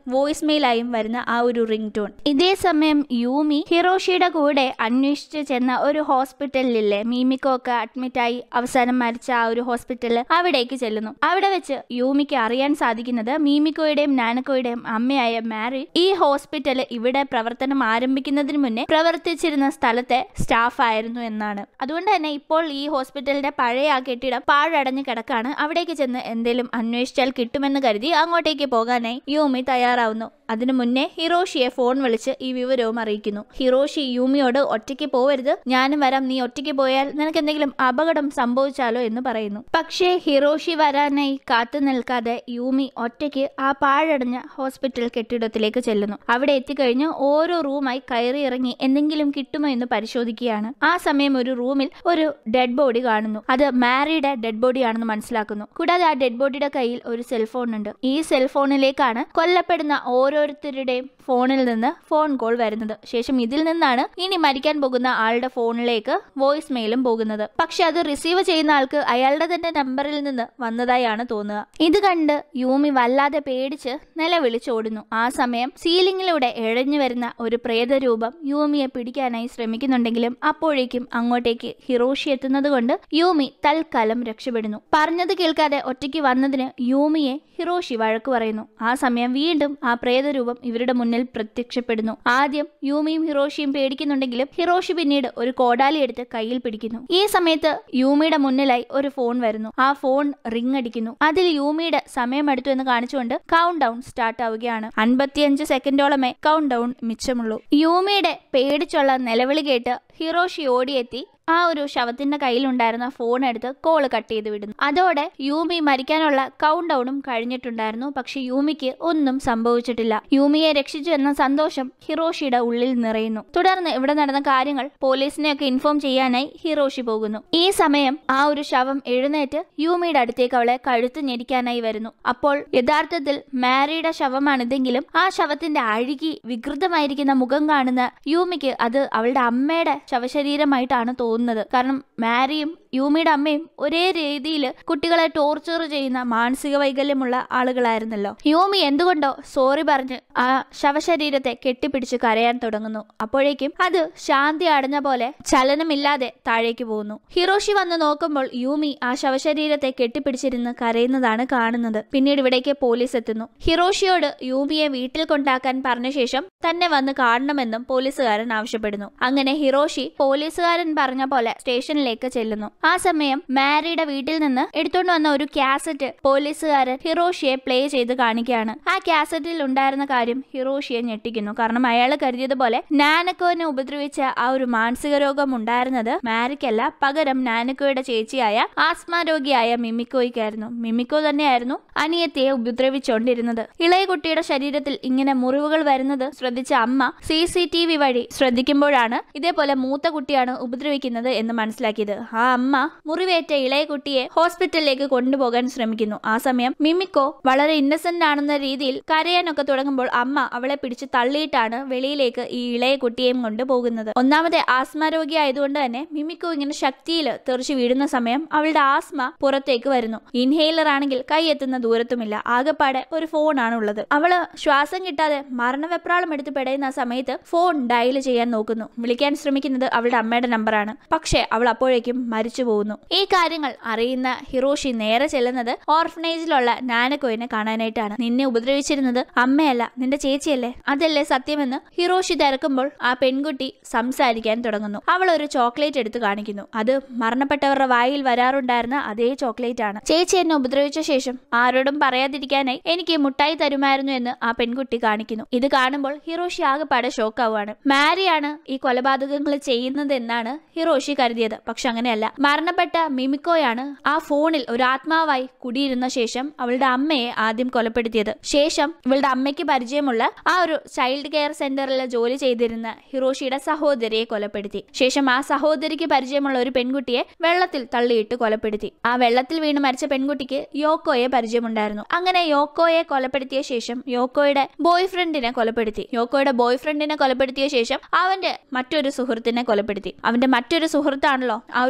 വോയിസ് മെയിലായും വരുന്ന ആ ഒരു റിംഗ് ടോൺ ഇതേ സമയം യൂമി ഹിറോഷിയുടെ കൂടെ അന്വേഷിച്ച് ചെന്ന ഒരു ഹോസ്പിറ്റലിലെ മീമിക്കോ ഒക്കെ അഡ്മിറ്റായി അവസാനം മരിച്ച ആ ഒരു ഹോസ്പിറ്റലിൽ അവിടേക്ക് ചെല്ലുന്നു അവിടെ വെച്ച് യൂമിക്ക് അറിയാൻ സാധിക്കുന്നത് മീമിക്കോയുടെയും നാനക്കോയുടെയും അമ്മയായ മാരി ഈ ഹോസ്പിറ്റൽ ഇവിടെ പ്രവർത്തനം ആരംഭിക്കുന്നതിന് മുന്നേ പ്രവർത്തിച്ചിരുന്ന സ്ഥലത്തെ സ്റ്റാഫ് ആയിരുന്നു എന്നാണ് അതുകൊണ്ട് തന്നെ ഇപ്പോൾ ഈ ഹോസ്പിറ്റലിന്റെ പഴയ ആ കെട്ടിടം പാഴടഞ്ഞു കിടക്കാണ് അവിടേക്ക് ചെന്ന് എന്തെങ്കിലും അന്വേഷിച്ചാൽ കിട്ടുമെന്ന് കരുതി അങ്ങോട്ടേക്ക് പോകാനായി യൂമി തയ്യാറാവുന്നു അതിനു മുന്നേ ഹിറോഷിയെ ഫോൺ വിളിച്ച് ഈ വിവരവും അറിയിക്കുന്നു ഹിറോഷി യൂമിയോട് ഒറ്റയ്ക്ക് പോവരുത് ഞാനും വരാം നീ ഒറ്റയ്ക്ക് പോയാൽ നിനക്ക് എന്തെങ്കിലും അപകടം സംഭവിച്ചാലോ എന്ന് പറയുന്നു പക്ഷേ ഹിറോഷി വരാനായി കാത്തു നിൽക്കാതെ യൂമി ഒറ്റയ്ക്ക് ആ പാഴടഞ്ഞ ഹോസ്പിറ്റൽ കെട്ടിടത്തിലേക്ക് ചെല്ലുന്നു അവിടെ എത്തിക്കഴിഞ്ഞ് ഓരോ റൂമായി കയറി ഇറങ്ങി എന്തെങ്കിലും കിട്ടുമോ എന്ന് പരിശോധിക്കുകയാണ് ആ സമയം ഒരു റൂമിൽ ഒരു ഡെഡ് ബോഡി കാണുന്നു അത് മാരിയുടെ ഡെഡ് ബോഡിയാണെന്ന് മനസ്സിലാക്കുന്നു കൂടാതെ ആ ഡെഡ് ബോഡിയുടെ കയ്യിൽ ഒരു സെൽഫോൺ ഉണ്ട് ഈ സെൽഫോണിലേക്കാണ് കൊല്ലപ്പെടുന്ന ഓരോരുത്തരുടെയും ഫോണിൽ നിന്ന് ഫോൺ കോൾ വരുന്നത് ശേഷം ഇതിൽ നിന്നാണ് ഇനി മരിക്കാൻ പോകുന്ന ആളുടെ ഫോണിലേക്ക് വോയിസ് മെയിലും പോകുന്നത് പക്ഷെ അത് റിസീവ് ചെയ്യുന്ന ആൾക്ക് അയാളുടെ തന്നെ നമ്പറിൽ നിന്ന് വന്നതായാണ് തോന്നുക ഇത് കണ്ട് യൂമി വല്ലാതെ പേടിച്ച് നിലവിളിച്ചോടുന്നു ആ സമയം സീലിംഗിലൂടെ എഴഞ്ഞു വരുന്ന ഒരു പ്രേതരൂപം യൂമിയെ പിടിക്കാനായി ശ്രമിക്കുന്നുണ്ടെങ്കിലും അപ്പോഴേക്കും അങ്ങോട്ടേക്ക് ഹിറോഷി എത്തുന്നത് കൊണ്ട് യൂമി തൽക്കാലം രക്ഷപ്പെടുന്നു പറഞ്ഞത് കേൾക്കാതെ ഒറ്റയ്ക്ക് വന്നതിന് യൂമിയെ ഹിറോഷി വഴക്കു പറയുന്നു ആ സമയം വീണ്ടും ആ പ്രേതരൂപം ഇവരുടെ മുന്നിൽ പ്രത്യക്ഷപ്പെടുന്നു ആദ്യം യൂമിയും ഹിറോഷിയും പേടിക്കുന്നുണ്ടെങ്കിലും ഹിറോഷി പിന്നീട് ഒരു കോടാലി എടുത്ത് കയ്യിൽ പിടിക്കുന്നു ഈ സമയത്ത് യൂമിയുടെ മുന്നിലായി ഒരു ഫോൺ വരുന്നു ആ ഫോൺ റിംഗ് അടിക്കുന്നു അതിൽ യൂമിയുടെ സമയമെടുത്തു എന്ന് കാണിച്ചുകൊണ്ട് കൗണ്ട് ഡൗൺ സ്റ്റാർട്ട് ആവുകയാണ് അൻപത്തിയഞ്ച് സെക്കൻഡോളമേ കൗണ്ട് ഡൗൺ മിച്ചമുള്ളൂ യൂമിയുടെ പേടിച്ചുള്ള നിലവിളി കേട്ട് ഹിറോഷി ഓടിയെത്തി ആ ഒരു ശവത്തിന്റെ കയ്യിലുണ്ടായിരുന്ന ഫോൺ എടുത്ത് കോള് കട്ട് ചെയ്ത് വിടുന്നു അതോടെ യൂമി മരിക്കാനുള്ള കൗണ്ട് ഡൗണും കഴിഞ്ഞിട്ടുണ്ടായിരുന്നു പക്ഷെ യൂമിക്ക് ഒന്നും സംഭവിച്ചിട്ടില്ല യൂമിയെ രക്ഷിച്ചു എന്ന സന്തോഷം ഹിറോഷിയുടെ ഉള്ളിൽ നിറയുന്നു തുടർന്ന് ഇവിടെ നടന്ന കാര്യങ്ങൾ പോലീസിനെയൊക്കെ ഇൻഫോം ചെയ്യാനായി ഹിറോഷി പോകുന്നു ഈ സമയം ആ ഒരു ശവം എഴുന്നേറ്റ് യൂമിയുടെ അടുത്തേക്ക് അവളെ കഴുത്ത് ഞെരിക്കാനായി വരുന്നു അപ്പോൾ യഥാർത്ഥത്തിൽ മാരിയുടെ ശവമാണിതെങ്കിലും ആ ശവത്തിന്റെ അഴുകി വികൃതമായിരിക്കുന്ന മുഖം കാണുന്ന യൂമിക്ക് അത് അവളുടെ അമ്മയുടെ ശവശരീരമായിട്ടാണ് തോന്നുന്നത് കാരണം മാരിയും യൂമിയുടെ അമ്മയും ഒരേ രീതിയിൽ കുട്ടികളെ ടോർച്ചർ ചെയ്യുന്ന മാനസിക വൈകല്യമുള്ള ആളുകളായിരുന്നല്ലോ യൂമി എന്തുകൊണ്ടോ സോറി പറഞ്ഞ് ആ ശവശരീരത്തെ കെട്ടിപ്പിടിച്ച് കരയാൻ തുടങ്ങുന്നു അപ്പോഴേക്കും അത് ശാന്തി അടഞ്ഞ പോലെ ചലനമില്ലാതെ താഴേക്ക് പോകുന്നു ഹിറോഷി വന്ന് നോക്കുമ്പോൾ യൂമി ആ ശവശരീരത്തെ കെട്ടിപ്പിടിച്ചിരുന്ന് കരയുന്നതാണ് കാണുന്നത് പിന്നീട് ഇവിടേക്ക് പോലീസ് എത്തുന്നു ഹിറോഷിയോട് യൂമിയെ വീട്ടിൽ കൊണ്ടാക്കാൻ പറഞ്ഞ ശേഷം തന്നെ വന്ന് കാണണമെന്നും പോലീസുകാരൻ ആവശ്യപ്പെടുന്നു അങ്ങനെ ഹിറോഷി പോലീസുകാരൻ പറഞ്ഞ പോലെ സ്റ്റേഷനിലേക്ക് ചെല്ലുന്നു ആ സമയം മാരിയുടെ വീട്ടിൽ നിന്ന് എടുത്തോണ്ട് വന്ന ഒരു കാസറ്റ് പോലീസുകാരൻ ഹിറോഷിയെ പ്ലേ ചെയ്ത് കാണിക്കുകയാണ് ആ കാസറ്റിൽ ഉണ്ടായിരുന്ന കാര്യം ഹിറോഷിയെ ഞെട്ടിക്കുന്നു കാരണം അയാൾ കരുതിയതുപോലെ നാനക്കോനെ ഉപദ്രവിച്ച ആ ഒരു മാനസിക രോഗം ഉണ്ടായിരുന്നത് മാരിക്കല്ല പകരം നാനക്കോയുടെ ചേച്ചിയായ ആസ്മ രോഗിയായ മിമിക്കോയ്ക്കായിരുന്നു മിമിക്കോ തന്നെയായിരുന്നു അനിയത്തിയെ ഉപദ്രവിച്ചുകൊണ്ടിരുന്നത് ഇളയ കുട്ടിയുടെ ശരീരത്തിൽ ഇങ്ങനെ മുറിവുകൾ വരുന്നത് ശ്രദ്ധിച്ച അമ്മ സി സി ടി വി വഴി ശ്രദ്ധിക്കുമ്പോഴാണ് ഇതേപോലെ മൂത്ത കുട്ടിയാണ് ഉപദ്രവിക്കുന്നത് എന്ന് മനസ്സിലാക്കിയത് ആ അമ്മ മുറിവേറ്റ ഇളയ കുട്ടിയെ ഹോസ്പിറ്റലിലേക്ക് കൊണ്ടുപോകാൻ ശ്രമിക്കുന്നു ആ സമയം മിമിക്കോ വളരെ ഇന്നസെന്റ് ആണെന്ന രീതിയിൽ കരയാനൊക്കെ തുടങ്ങുമ്പോൾ അമ്മ അവളെ പിടിച്ച് തള്ളിയിട്ടാണ് വെളിയിലേക്ക് ഈ ഇളയ കുട്ടിയെയും കൊണ്ട് പോകുന്നത് ഒന്നാമത്തെ ആസ്മ രോഗി ആയതുകൊണ്ട് തന്നെ മിമിക്കോ ഇങ്ങനെ ശക്തിയിൽ തെറിച്ച് വീഴുന്ന സമയം അവളുടെ ആസ്മ പുറത്തേക്ക് വരുന്നു ഇൻഹെയിലർ ആണെങ്കിൽ കൈ എത്തുന്ന ദൂരത്തുമില്ല ആകെപ്പാടെ ഒരു ഫോണാണ് ഉള്ളത് അവള് ശ്വാസം കിട്ടാതെ മരണവെപ്രാളം എടുത്ത് പെടയുന്ന ആ സമയത്ത് ഫോൺ ഡയൽ ചെയ്യാൻ നോക്കുന്നു വിളിക്കാൻ ശ്രമിക്കുന്നത് അവളുടെ അമ്മയുടെ നമ്പറാണ് പക്ഷേ അവൾ അപ്പോഴേക്കും മരിച്ചു പോകുന്നു ഈ കാര്യങ്ങൾ അറിയുന്ന ഹിറോഷി നേരെ ചെല്ലുന്നത് ഓർഫനേജിലുള്ള നാനക്കോയിനെ കാണാനായിട്ടാണ് നിന്നെ ഉപദ്രവിച്ചിരുന്നത് അമ്മയല്ല നിന്റെ ചേച്ചിയല്ലേ അതല്ലേ സത്യമെന്ന് ഹിറോഷി തിരക്കുമ്പോൾ ആ പെൺകുട്ടി സംസാരിക്കാൻ തുടങ്ങുന്നു അവൾ ഒരു ചോക്ലേറ്റ് എടുത്ത് കാണിക്കുന്നു അത് മരണപ്പെട്ടവരുടെ വായിൽ വരാറുണ്ടായിരുന്ന അതേ ചോക്ലേറ്റ് ആണ് ചേച്ചി എന്നെ ഉപദ്രവിച്ച ശേഷം ആരോടും പറയാതിരിക്കാനായി എനിക്ക് മുട്ടായി തരുമായിരുന്നു എന്ന് ആ പെൺകുട്ടി കാണിക്കുന്നു ഇത് കാണുമ്പോൾ ഹിറോഷി ആകെപ്പാടെ ഷോക്കാവുകയാണ് മാരിയാണ് ഈ കൊലപാതകങ്ങൾ ചെയ്യുന്നത് എന്നാണ് ഹിറോഷി കരുതിയത് പക്ഷെ അങ്ങനെയല്ല മരണപ്പെട്ട മിമിക്കോയാണ് ആ ഫോണിൽ ഒരു ആത്മാവായി കുടിയിരുന്ന ശേഷം അവളുടെ അമ്മയെ ആദ്യം കൊലപ്പെടുത്തിയത് ശേഷം ഇവളുടെ അമ്മയ്ക്ക് പരിചയമുള്ള ആ ഒരു ചൈൽഡ് കെയർ സെന്ററിൽ ജോലി ചെയ്തിരുന്ന ഹിറോഷിയുടെ സഹോദരിയെ കൊലപ്പെടുത്തി ശേഷം ആ സഹോദരിക്ക് പരിചയമുള്ള ഒരു പെൺകുട്ടിയെ വെള്ളത്തിൽ തള്ളിയിട്ട് കൊലപ്പെടുത്തി ആ വെള്ളത്തിൽ വീണ് മരിച്ച പെൺകുട്ടിക്ക് യോക്കോയെ പരിചയമുണ്ടായിരുന്നു അങ്ങനെ യോക്കോയെ കൊലപ്പെടുത്തിയ ശേഷം യോക്കോയുടെ ബോയ് ഫ്രണ്ടിനെ കൊലപ്പെടുത്തി യോക്കോയുടെ ബോയ് ഫ്രണ്ടിനെ കൊലപ്പെടുത്തിയ ശേഷം അവന്റെ മറ്റൊരു സുഹൃത്തിനെ കൊലപ്പെടുത്തി അവന്റെ മറ്റൊരു സുഹൃത്താണല്ലോ ആ ഒരു സ്റ്റുഡിയോയിൽ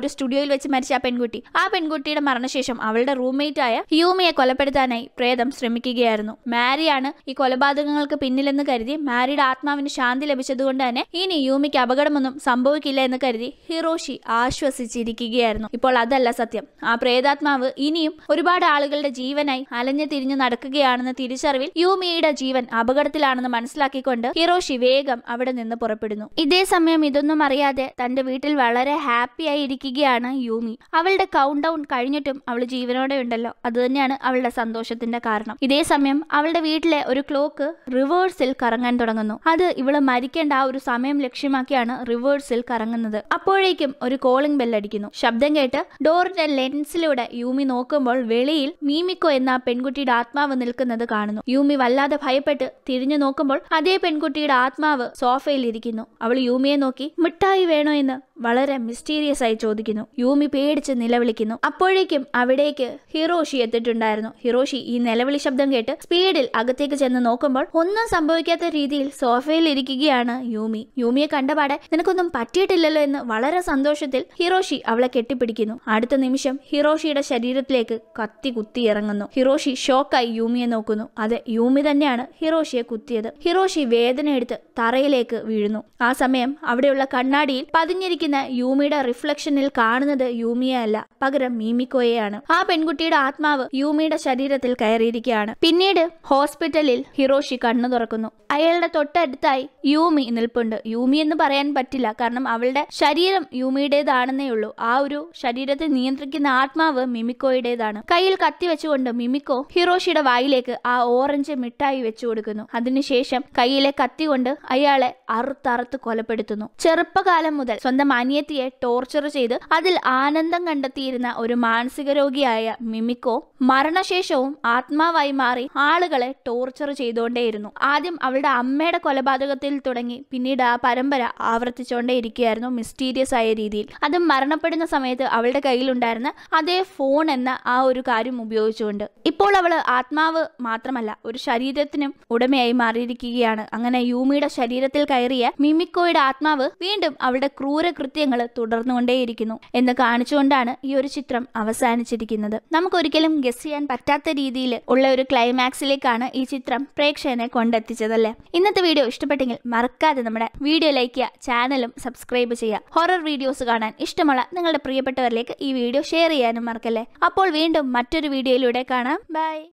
വെച്ച് മരിച്ച ആ പെൺകുട്ടി ആ പെൺകുട്ടിയുടെ മരണശേഷം അവളുടെ റൂംമേറ്റ് ആയ ഹ്യൂമിയെ കൊലപ്പെടുത്താനായി പ്രേതം ശ്രമിക്കുകയായിരുന്നു മാരിയാണ് ഈ കൊലപാതകങ്ങൾക്ക് പിന്നിലെന്ന് കരുതി മാരിയുടെ ആത്മാവിന് ശാന്തി ലഭിച്ചതുകൊണ്ട് തന്നെ ഇനി യൂമിക്ക് അപകടമൊന്നും സംഭവിക്കില്ല എന്ന് കരുതി ഹിറോഷി ആശ്വസിച്ചിരിക്കുകയായിരുന്നു ഇപ്പോൾ അതല്ല സത്യം ആ പ്രേതാത്മാവ് ഇനിയും ഒരുപാട് ആളുകളുടെ ജീവനായി അലഞ്ഞു തിരിഞ്ഞു നടക്കുകയാണെന്ന തിരിച്ചറിവിൽ യൂമിയുടെ ജീവൻ അപകടത്തിലാണെന്ന് മനസ്സിലാക്കിക്കൊണ്ട് ഹിറോഷി വേഗം അവിടെ നിന്ന് പുറപ്പെടുന്നു ഇതേ സമയം ഇതൊന്നും അറിയാതെ തന്റെ വീട്ടിൽ വളരെ ഹാപ്പി ആയി ഇരിക്കുകയാണ് യൂമി അവളുടെ കൗണ്ട് ഡൗൺ കഴിഞ്ഞിട്ടും അവൾ ജീവനോടെ ഉണ്ടല്ലോ അത് തന്നെയാണ് അവളുടെ സന്തോഷത്തിന്റെ കാരണം ഇതേ സമയം അവളുടെ വീട്ടിലെ ഒരു ക്ലോക്ക് റിവേഴ്സിൽ കറങ്ങാൻ തുടങ്ങുന്നു അത് ഇവള് മരിക്കേണ്ട ആ ഒരു സമയം ലക്ഷ്യമാക്കിയാണ് റിവേഴ്സിൽ കറങ്ങുന്നത് അപ്പോഴേക്കും ഒരു കോളിംഗ് ബെൽ അടിക്കുന്നു ശബ്ദം കേട്ട് ഡോറിന്റെ ലെൻസിലൂടെ യൂമി നോക്കുമ്പോൾ വെളിയിൽ മീമിക്കോ എന്ന ആ പെൺകുട്ടിയുടെ ആത്മാവ് നിൽക്കുന്നത് കാണുന്നു യൂമി വല്ലാതെ ഭയപ്പെട്ട് തിരിഞ്ഞു നോക്കുമ്പോൾ അതേ പെൺകുട്ടിയുടെ ആത്മാവ് സോഫയിൽ ഇരിക്കുന്നു അവൾ യൂമിയെ നോക്കി മിഠായി വേണോ എന്ന് വളരെ മിസ്റ്റീരിയസ് ആയി ചോദിക്കുന്നു യൂമി പേടിച്ച് നിലവിളിക്കുന്നു അപ്പോഴേക്കും അവിടേക്ക് ഹിറോഷി എത്തിയിട്ടുണ്ടായിരുന്നു ഹിറോഷി ഈ നിലവിളി ശബ്ദം കേട്ട് സ്പീഡിൽ അകത്തേക്ക് ചെന്ന് നോക്കുമ്പോൾ ഒന്നും സംഭവിക്കാത്ത രീതിയിൽ സോഫയിൽ ഇരിക്കുകയാണ് യൂമി യൂമിയെ കണ്ടപാടെ നിനക്കൊന്നും പറ്റിയിട്ടില്ലല്ലോ എന്ന് വളരെ സന്തോഷത്തിൽ ഹിറോഷി അവളെ കെട്ടിപ്പിടിക്കുന്നു അടുത്ത നിമിഷം ഹിറോഷിയുടെ ശരീരത്തിലേക്ക് കത്തി കുത്തി ഇറങ്ങുന്നു ഹിറോഷി ഷോക്കായി യൂമിയെ നോക്കുന്നു അതെ യൂമി തന്നെയാണ് ഹിറോഷിയെ കുത്തിയത് ഹിറോഷി വേദന എടുത്ത് തറയിലേക്ക് വീഴുന്നു ആ സമയം അവിടെയുള്ള കണ്ണാടിയിൽ പതിഞ്ഞിരിക്കുന്ന യൂമിയുടെ റിഫ്ലക്ഷനിൽ കാണുന്നത് യൂമിയെ അല്ല പകരം മീമിക്കോയെയാണ് ആ പെൺകുട്ടിയുടെ ആത്മാവ് യൂമിയുടെ ശരീരത്തിൽ കയറിയിരിക്കുകയാണ് പിന്നീട് ഹോസ്പിറ്റലിൽ ഹിറോഷി കണ്ണു തുറക്കുന്നു അയാളുടെ തൊട്ടടുത്തായി യൂമി നിൽപ്പുണ്ട് യൂമി എന്ന് പറയാൻ പറ്റില്ല കാരണം അവളുടെ ശരീരം യൂമിയുടേതാണെന്നേ ഉള്ളൂ ആ ഒരു ശരീരത്തെ നിയന്ത്രിക്കുന്ന ആത്മാവ് മിമിക്കോയുടേതാണ് കയ്യിൽ കത്തി വെച്ചുകൊണ്ട് മിമിക്കോ ഹിറോഷിയുടെ വായിലേക്ക് ആ ഓറഞ്ച് മിഠായി വെച്ചു കൊടുക്കുന്നു അതിനുശേഷം കയ്യിലെ കത്തി കൊണ്ട് അയാളെ അറുത്തറുത്ത് കൊലപ്പെടുത്തുന്നു ചെറുപ്പകാലം മുതൽ സ്വന്തം അനിയത്തിയെ ടോർച്ചർ ചെയ്ത് അതിൽ ആനന്ദം കണ്ടെത്തിയിരുന്ന ഒരു മാനസിക രോഗിയായ മിമിക്കോ മരണശേഷവും ആത്മാവായി മാറി ആളുകളെ ടോർച്ചർ ചെയ്തുകൊണ്ടേയിരുന്നു ആദ്യം അവളുടെ അമ്മയുടെ കൊലപാതകത്തിൽ തുടങ്ങി പിന്നീട് ആ പരമ്പര ആവർത്തിച്ചുകൊണ്ടേയിരിക്കുകയായിരുന്നു മിസ്റ്റീരിയസ് ആയ രീതിയിൽ അതും മരണപ്പെടുന്ന സമയത്ത് അവളുടെ കയ്യിലുണ്ടായിരുന്ന അതേ ഫോൺ എന്ന ആ ഒരു കാര്യം ഉപയോഗിച്ചുകൊണ്ട് ഇപ്പോൾ അവള് ആത്മാവ് മാത്രമല്ല ഒരു ശരീരത്തിനും ഉടമയായി മാറിയിരിക്കുകയാണ് അങ്ങനെ യൂമിയുടെ ശരീരത്തിൽ കയറിയ മിമിക്കോയുടെ ആത്മാവ് വീണ്ടും അവളുടെ ക്രൂരകൃത്യങ്ങൾ തുടർന്നുകൊണ്ടേയിരിക്കുന്നു എന്ന് കാണിച്ചുകൊണ്ടാണ് ഈ ഒരു ചിത്രം അവസാനിച്ചിരിക്കുന്നത് നമുക്കൊരിക്കലും ഗസ് ചെയ്യാൻ പറ്റാത്ത രീതിയിൽ ഉള്ള ഒരു ക്ലൈമാക്സിലേക്കാണ് ഈ ചിത്രം പ്രേക്ഷകനെ കൊണ്ടെത്തിച്ചതല്ലേ ഇന്നത്തെ വീഡിയോ ഇഷ്ടപ്പെട്ടെങ്കിൽ മറക്കാതെ നമ്മുടെ വീഡിയോ ലൈക്ക് ചെയ്യുക ചാനലും സബ്സ്ക്രൈബ് ചെയ്യുക ഹൊറർ വീഡിയോസ് കാണാൻ ഇഷ്ടമുള്ള നിങ്ങളുടെ പ്രിയപ്പെട്ടവരിലേക്ക് ഈ വീഡിയോ ഷെയർ ചെയ്യാനും മറക്കല്ലേ അപ്പോൾ വീണ്ടും മറ്റൊരു വീഡിയോയിലൂടെ കാണാം ബൈ